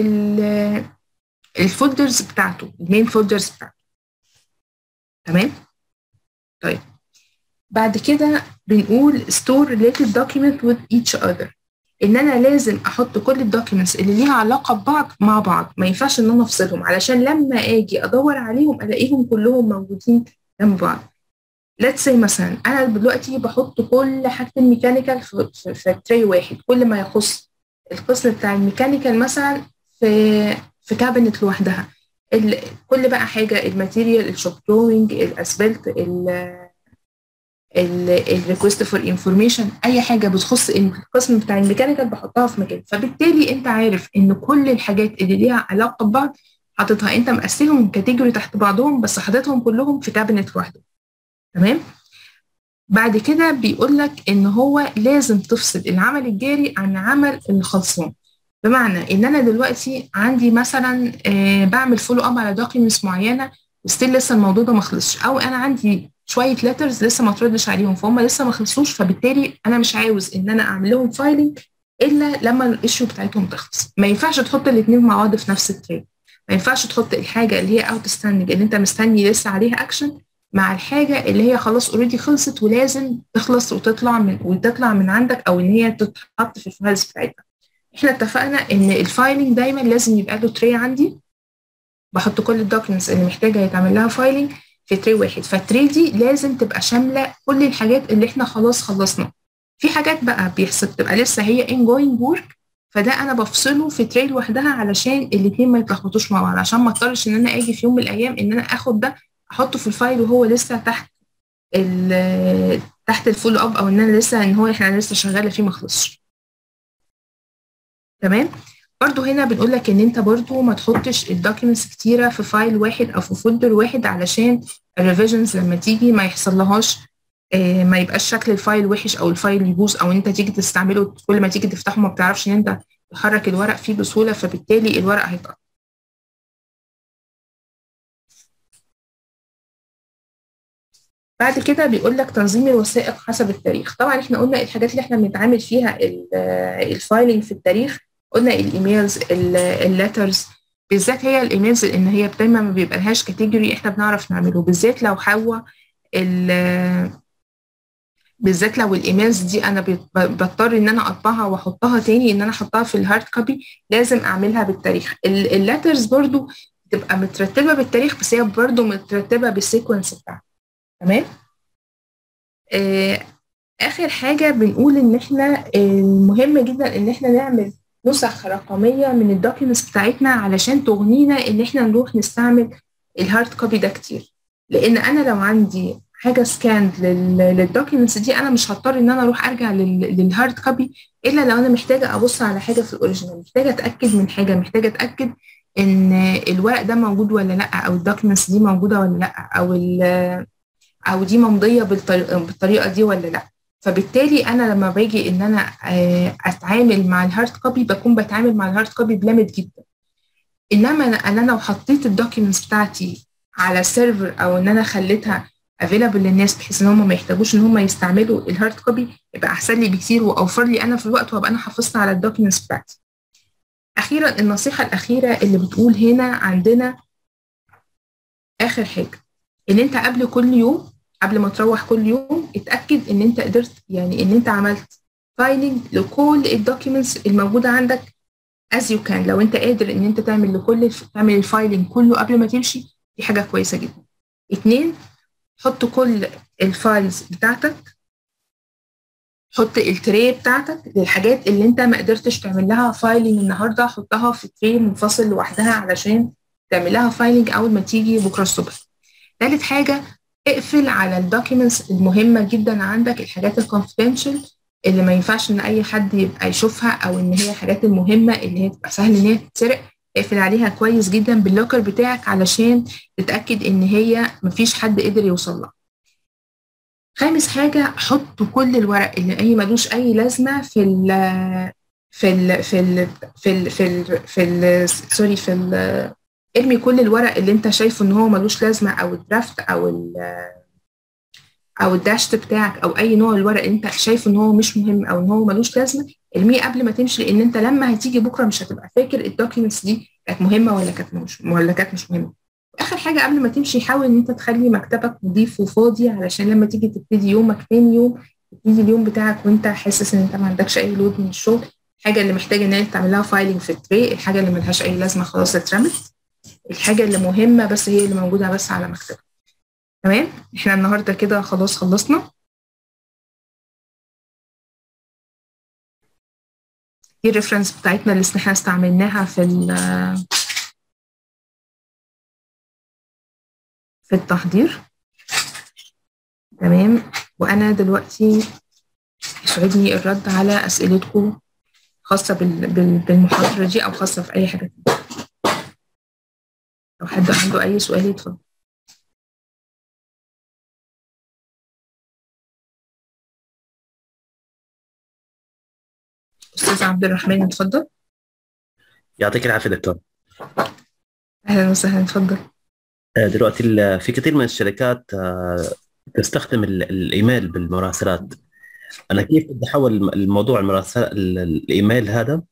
الفولدرز بتاعته المين فولدرز بتاعته تمام طيب بعد كده بنقول store related document with each other ان انا لازم احط كل الدوكيومنتس اللي ليها علاقه ببعض مع بعض ما ينفعش ان انا افصلهم علشان لما اجي ادور عليهم الاقيهم كلهم موجودين جنب بعض let's say مثلا انا دلوقتي بحط كل حاجه الميكانيكال في, في, في تري واحد كل ما يخص القسم بتاع الميكانيكال مثلا في في كابينت لوحدها كل بقى حاجه الماتيريال الشوب دروينج الاسفلت الريكوست فور انفورميشن اي حاجه بتخص القسم بتاع الميكانيكال بحطها في مكان فبالتالي انت عارف ان كل الحاجات اللي ليها علاقه ببعض حاططها انت مقسمهم كاتيجوري تحت بعضهم بس حاططهم كلهم في كابينت لوحده تمام بعد كده بيقول لك ان هو لازم تفصل العمل الجاري عن عمل الخلصان بمعنى ان انا دلوقتي عندي مثلا آه بعمل فولو اب على دوكيومنتس معينه وستيل لسه الموضوع ده ما خلصش او انا عندي شويه ليترز لسه ما تردش عليهم فهم لسه ما خلصوش فبالتالي انا مش عاوز ان انا اعمل لهم فايلنج الا لما الايشيو بتاعتهم تخلص ما ينفعش تحط الاثنين مع بعض في نفس التريد ما ينفعش تحط الحاجه اللي هي اوت ستاندنج اللي انت مستني لسه عليها اكشن مع الحاجه اللي هي خلاص اوريدي خلصت ولازم تخلص وتطلع من وتطلع من عندك او ان هي تتحط في الفايلز بتاعتها احنا اتفقنا ان الفايلنج دايما لازم يبقى له تري عندي بحط كل الدوكيومنتس اللي محتاجه يتعمل لها فايلنج في تري واحد فالتري دي لازم تبقى شامله كل الحاجات اللي احنا خلاص خلصنا في حاجات بقى بيحصل تبقى لسه هي ان جوينج ورك فده انا بفصله في تري لوحدها علشان الاثنين ما يتلخبطوش مع بعض عشان ما اضطرش ان انا اجي في يوم من الايام ان انا اخد ده احطه في الفايل وهو لسه تحت تحت الفول اب او ان انا لسه ان هو احنا لسه شغاله فيه ما خلصش تمام برضو هنا بنقول لك ان انت برضو ما تحطش الدوكيومنتس كتيره في فايل واحد او في فولدر واحد علشان الريفيجنز لما تيجي ما يحصل لهاش آه ما يبقاش شكل الفايل وحش او الفايل يبوظ او انت تيجي تستعمله كل ما تيجي تفتحه ما بتعرفش ان انت تحرك الورق فيه بسهوله فبالتالي الورق هيتقطع بعد كده بيقول لك تنظيم الوثائق حسب التاريخ طبعا احنا قلنا الحاجات اللي احنا بنتعامل فيها الفايلنج في التاريخ قلنا الايميلز الليترز بالذات هي الايميلز ان هي دايما ما بيبقى لهاش كاتيجوري احنا بنعرف نعمله بالذات لو حوا بالذات لو الايميلز دي انا بضطر ان انا اطبعها واحطها تاني ان انا احطها في الهارد كوبي لازم اعملها بالتاريخ الليترز برضو تبقى مترتبه بالتاريخ بس هي برضو مترتبه بالسيكونس بتاعها تمام آه اخر حاجه بنقول ان احنا مهم جدا ان احنا نعمل نسخ رقميه من الدوكيومنتس بتاعتنا علشان تغنينا ان احنا نروح نستعمل الهارد كوبي ده كتير لان انا لو عندي حاجه سكاند للدوكيومنتس دي انا مش هضطر ان انا اروح ارجع للهارد كوبي الا لو انا محتاجه ابص على حاجه في الاوريجينال محتاجه اتاكد من حاجه محتاجه اتاكد ان الورق ده موجود ولا لا او الدوكيومنتس دي موجوده ولا لا او او دي ممضيه بالطريقه, بالطريقة دي ولا لا فبالتالي انا لما باجي ان انا اتعامل مع الهارد كوبي بكون بتعامل مع الهارد كوبي بلمت جدا انما انا لو حطيت الدوكيومنتس بتاعتي على سيرفر او ان انا خليتها افيلابل للناس بحيث ان هم ما يحتاجوش ان هم يستعملوا الهارد كوبي يبقى احسن لي بكتير واوفر لي انا في الوقت وابقى انا حافظت على الدوكيومنتس بتاعتي اخيرا النصيحه الاخيره اللي بتقول هنا عندنا اخر حاجه ان انت قبل كل يوم قبل ما تروح كل يوم اتاكد ان انت قدرت يعني ان انت عملت فايلنج لكل الدوكيومنتس الموجوده عندك as you can لو انت قادر ان انت تعمل لكل تعمل الفايلنج كله قبل ما تمشي دي حاجه كويسه جدا اتنين حط كل الفايلز بتاعتك حط التري بتاعتك للحاجات اللي انت ما قدرتش تعمل لها فايلنج النهارده حطها في تري منفصل لوحدها علشان تعمل لها فايلنج اول ما تيجي بكره الصبح ثالث حاجه اقفل على الدوكيومنتس المهمه جدا عندك الحاجات الكونفidential اللي ما ينفعش ان اي حد يبقى يشوفها او ان هي الحاجات المهمه اللي هي تبقى سهل ان هي تتسرق اقفل عليها كويس جدا باللوكر بتاعك علشان تتاكد ان هي مفيش حد قدر يوصل لها خامس حاجه حط كل الورق اللي اي ملوش اي لازمه في ال في ال في ال في ال في ال في ال سوري في ال ارمي كل الورق اللي انت شايفه ان هو ملوش لازمه او الدرافت او ال او الداشت بتاعك او اي نوع الورق انت شايفه ان هو مش مهم او ان هو ملوش لازمه ارميه قبل ما تمشي لان انت لما هتيجي بكره مش هتبقى فاكر الدوكيومنتس دي كانت مهمه ولا كانت مش ولا كانت مش مهمه واخر حاجه قبل ما تمشي حاول ان انت تخلي مكتبك نظيف وفاضي علشان لما تيجي تبتدي يومك تاني يوم تبتدي اليوم بتاعك وانت حاسس ان انت ما عندكش اي لود من الشغل الحاجه اللي محتاجه ان انت تعمل لها فايلنج في التري الحاجه اللي ملهاش اي لازمه خلاص اترمت الحاجه اللي مهمه بس هي اللي موجوده بس على مكتبك تمام احنا النهارده كده خلاص خلصنا دي الريفرنس بتاعتنا اللي احنا استعملناها في في التحضير تمام وانا دلوقتي يسعدني الرد على اسئلتكم خاصه بالمحاضره دي او خاصه في اي حاجه تانية لو حد عنده اي سؤال يتفضل استاذ عبد الرحمن اتفضل يعطيك العافيه دكتور اهلا وسهلا اتفضل دلوقتي في كثير من الشركات تستخدم الايميل بالمراسلات انا كيف بدي احول الموضوع المراسل الايميل هذا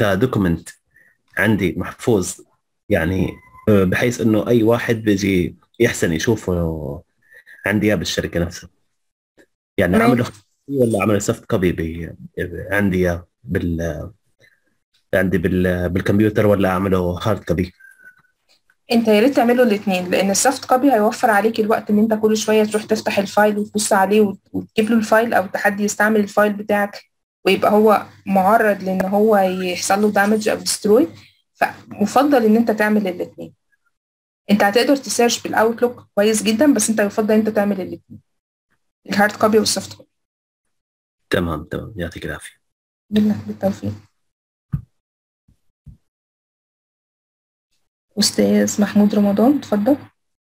كدوكيمنت عندي محفوظ يعني بحيث انه اي واحد بيجي يحسن يشوفوا عندي اياه بالشركه نفسها يعني ماشي. اعمله ولا اعمل سوفت كوبي ب- عندي اياه بال عندي بال... بالكمبيوتر ولا اعمله هارد كوبي انت يا ريت تعملوا الاثنين لان السوفت كوبي هيوفر عليك الوقت ان انت كل شويه تروح تفتح الفايل وتبص عليه وت- وتجيب له الفايل او حد يستعمل الفايل بتاعك ويبقى هو معرض لان هو يحصل له دامج او ديستروي فمفضل ان انت تعمل الاثنين انت هتقدر تسيرش بالاوتلوك كويس جدا بس انت يفضل انت تعمل الاثنين الهارد كوبي والسوفت كوبي تمام تمام يعطيك العافيه بالله بالتوفيق أستاذ محمود رمضان اتفضل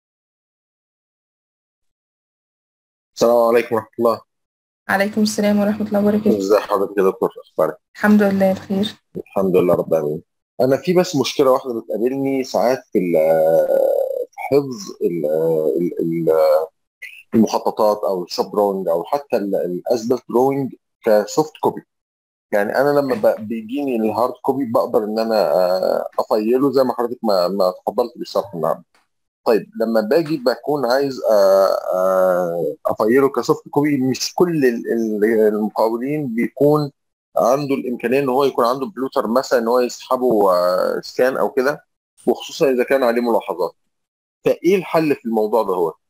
السلام عليكم ورحمة الله عليكم السلام ورحمة الله وبركاته ازي حضرتك يا دكتور اخبارك الحمد لله بخير الحمد لله رب العالمين انا في بس مشكلة واحدة بتقابلني ساعات في ال- في حفظ ال- ال- ال- المخططات او الشوب دروينج او حتى الاسبل دروينج كسوفت كوبي يعني انا لما ب- بيجيني الهارد كوبي بقدر ان انا آه، افيله زي ما حضرتك ما ما تفضلت بالشرح النهارده طيب لما باجي بكون عايز آه، آه، افيله كسوفت كوبي مش كل ال- ال- المقاولين بيكون عنده الامكانيه ان هو يكون عنده بلوتر مثلا ان هو يسحبه آه، سكان او كده وخصوصا اذا كان عليه ملاحظات فايه الحل في الموضوع ده هو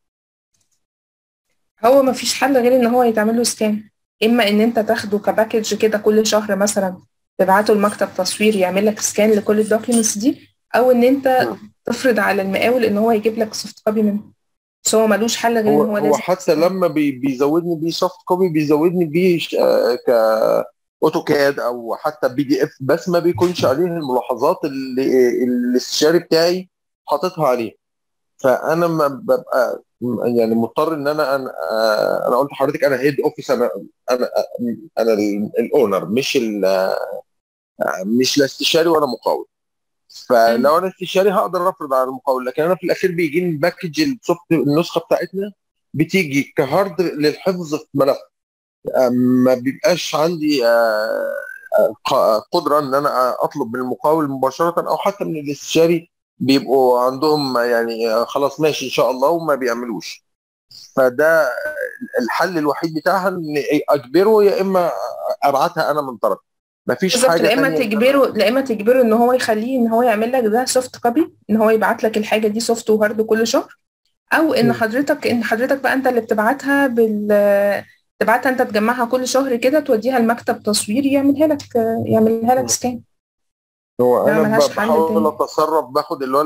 هو ما فيش حل غير ان هو يتعمل له سكان اما ان انت تاخده كباكج كده كل شهر مثلا تبعته لمكتب تصوير يعمل لك سكان لكل الدوكيومنتس دي او ان انت تفرض على المقاول ان هو يجيب لك سوفت كوبي منه بس هو ملوش حل غير هو ان هو هو لازم حتى لما بي- بيزودني بيه سوفت كوبي بيزودني بيه ش- آه، ك اوتوكاد او حتى بي دي اف بس ما بيكونش عليه الملاحظات اللي اللي الاستشاري بتاعي حاططها عليه فانا ما ببقى م- يعني مضطر ان انا انا, آه، أنا قلت لحضرتك انا هيد اوفيس انا انا انا الاونر مش ال- آه، مش لا استشاري ولا مقاول فلو انا استشاري هقدر افرض على المقاول لكن انا في الاخير بيجيني الباكج السوفت النسخه بتاعتنا بتيجي كهارد للحفظ في ملف آه، ما بيبقاش عندي آه، آه، ق- قدره ان انا اطلب من المقاول مباشره او حتى من الاستشاري بيبقوا عندهم يعني آه، خلاص ماشي ان شاء الله وما بيعملوش فده الحل الوحيد بتاعها ان اجبره يا اما ابعتها انا من طرف مفيش بالظبط حاجه لا اما تانية تجبره لا اما تجبره ان هو يخليه ان هو يعمل لك ده سوفت كوبي ان هو يبعت لك الحاجه دي سوفت وهارد كل شهر او ان مم. حضرتك ان حضرتك بقى انت اللي بتبعتها بال تبعتها انت تجمعها كل شهر كده توديها لمكتب تصوير يعملها لك يعملها مم. لك سكان هو لا، انا ملهاش ب- حل بحاول تاني. اتصرف باخد اللي هو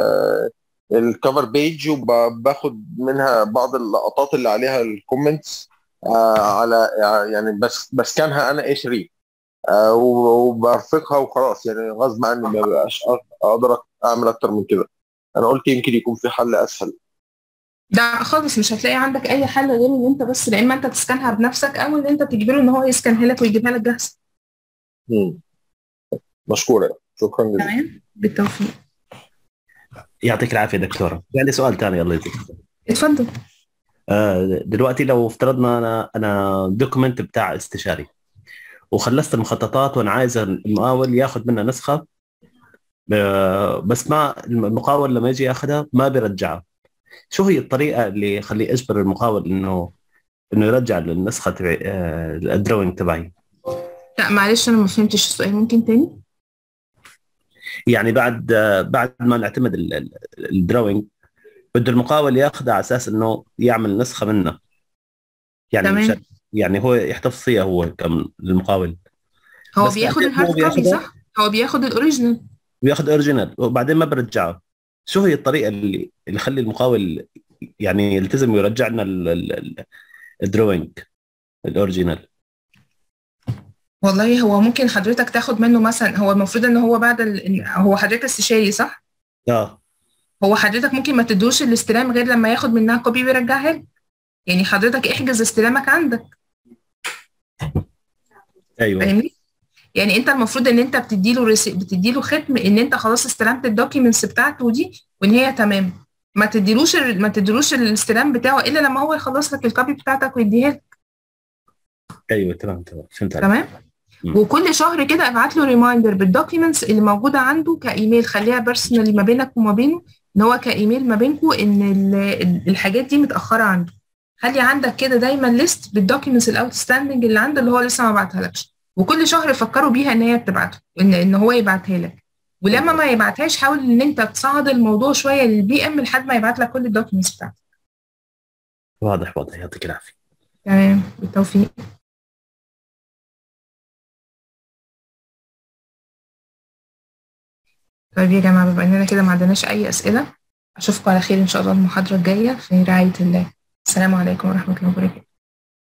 الكفر بيج وباخد منها بعض اللقطات اللي عليها الكومنتس على يعني بس بسكنها انا اي 3 آه، وبرفقها وخلاص يعني غصب عني ما بقاش أ- اقدر اعمل اكتر من كده انا قلت يمكن يكون في حل اسهل ده خالص مش هتلاقي عندك اي حل غير ان انت بس لا اما انت تسكنها بنفسك او ان انت تجبره ان هو يسكنها لك ويجيبها لك جاهزه مم. مشكورة شكرا جزيلا تمام بالتوفيق يعطيك العافيه دكتوره في عندي سؤال ثاني الله يجزيك اتفضل آه، دلوقتي لو افترضنا انا انا دوكيمنت بتاع استشاري وخلصت المخططات وانا عايز المقاول ياخذ منها نسخه آه، بس ما المقاول لما يجي ياخذها ما بيرجعها شو هي الطريقه اللي يخليه اجبر المقاول انه انه يرجع النسخه تبع آه، الدروينج تبعي لا معلش انا ما فهمتش السؤال ممكن تاني يعني بعد آه، بعد ما نعتمد ال- ال- الدروينج بده المقاول ياخذها على اساس انه يعمل نسخه منها يعني تمام. مشان- يعني هو يحتفظ فيها هو كم المقاول هو بس بياخد بعدين الهارد هو كوبي بياخدها؟ صح هو بياخد الاوريجينال وياخذ اوريجينال وبعدين ما برجعه شو هي الطريقه اللي اللي يخلي المقاول يعني يلتزم ويرجع لنا ال- ال- ال- الدروينج الاوريجينال والله هو ممكن حضرتك تاخد منه مثلا هو المفروض ان هو بعد ال... إن- هو حضرتك استشاري صح اه هو حضرتك ممكن ما تدوش الاستلام غير لما ياخد منها كوبي ويرجعها لك يعني حضرتك احجز استلامك عندك ايوه فاهمني يعني انت المفروض ان انت بتدي له ريسي... بتدي له ختم ان انت خلاص استلمت الدوكيومنتس بتاعته دي وان هي تمام ما تديلوش ال... ما تديلوش الاستلام بتاعه الا لما هو يخلص لك الكوبي بتاعتك ويديها لك ايوه تمام تمام فهمت عليك تمام مم. وكل شهر كده ابعت له ريمايندر بالدوكيومنتس اللي موجوده عنده كايميل خليها بيرسونالي ما بينك وما بينه ان هو كايميل ما بينكم ان ال- الحاجات دي متاخره عنده خلي عندك كده دايما ليست بالدوكيومنتس الاوتستاندنج اللي عنده اللي هو لسه ما بعتها لكش وكل شهر فكروا بيها ان هي بتبعته ان ان هو يبعتها لك ولما ما يبعتهاش حاول ان انت تصعد الموضوع شويه للبي ام لحد ما يبعت لك كل الدوكيومنتس بتاعتك واضح واضح يعطيك العافيه تمام بالتوفيق طيب يا جماعه بما اننا كده ما عندناش اي اسئله اشوفكم على خير ان شاء الله المحاضره الجايه في رعايه الله السلام عليكم ورحمه الله وبركاته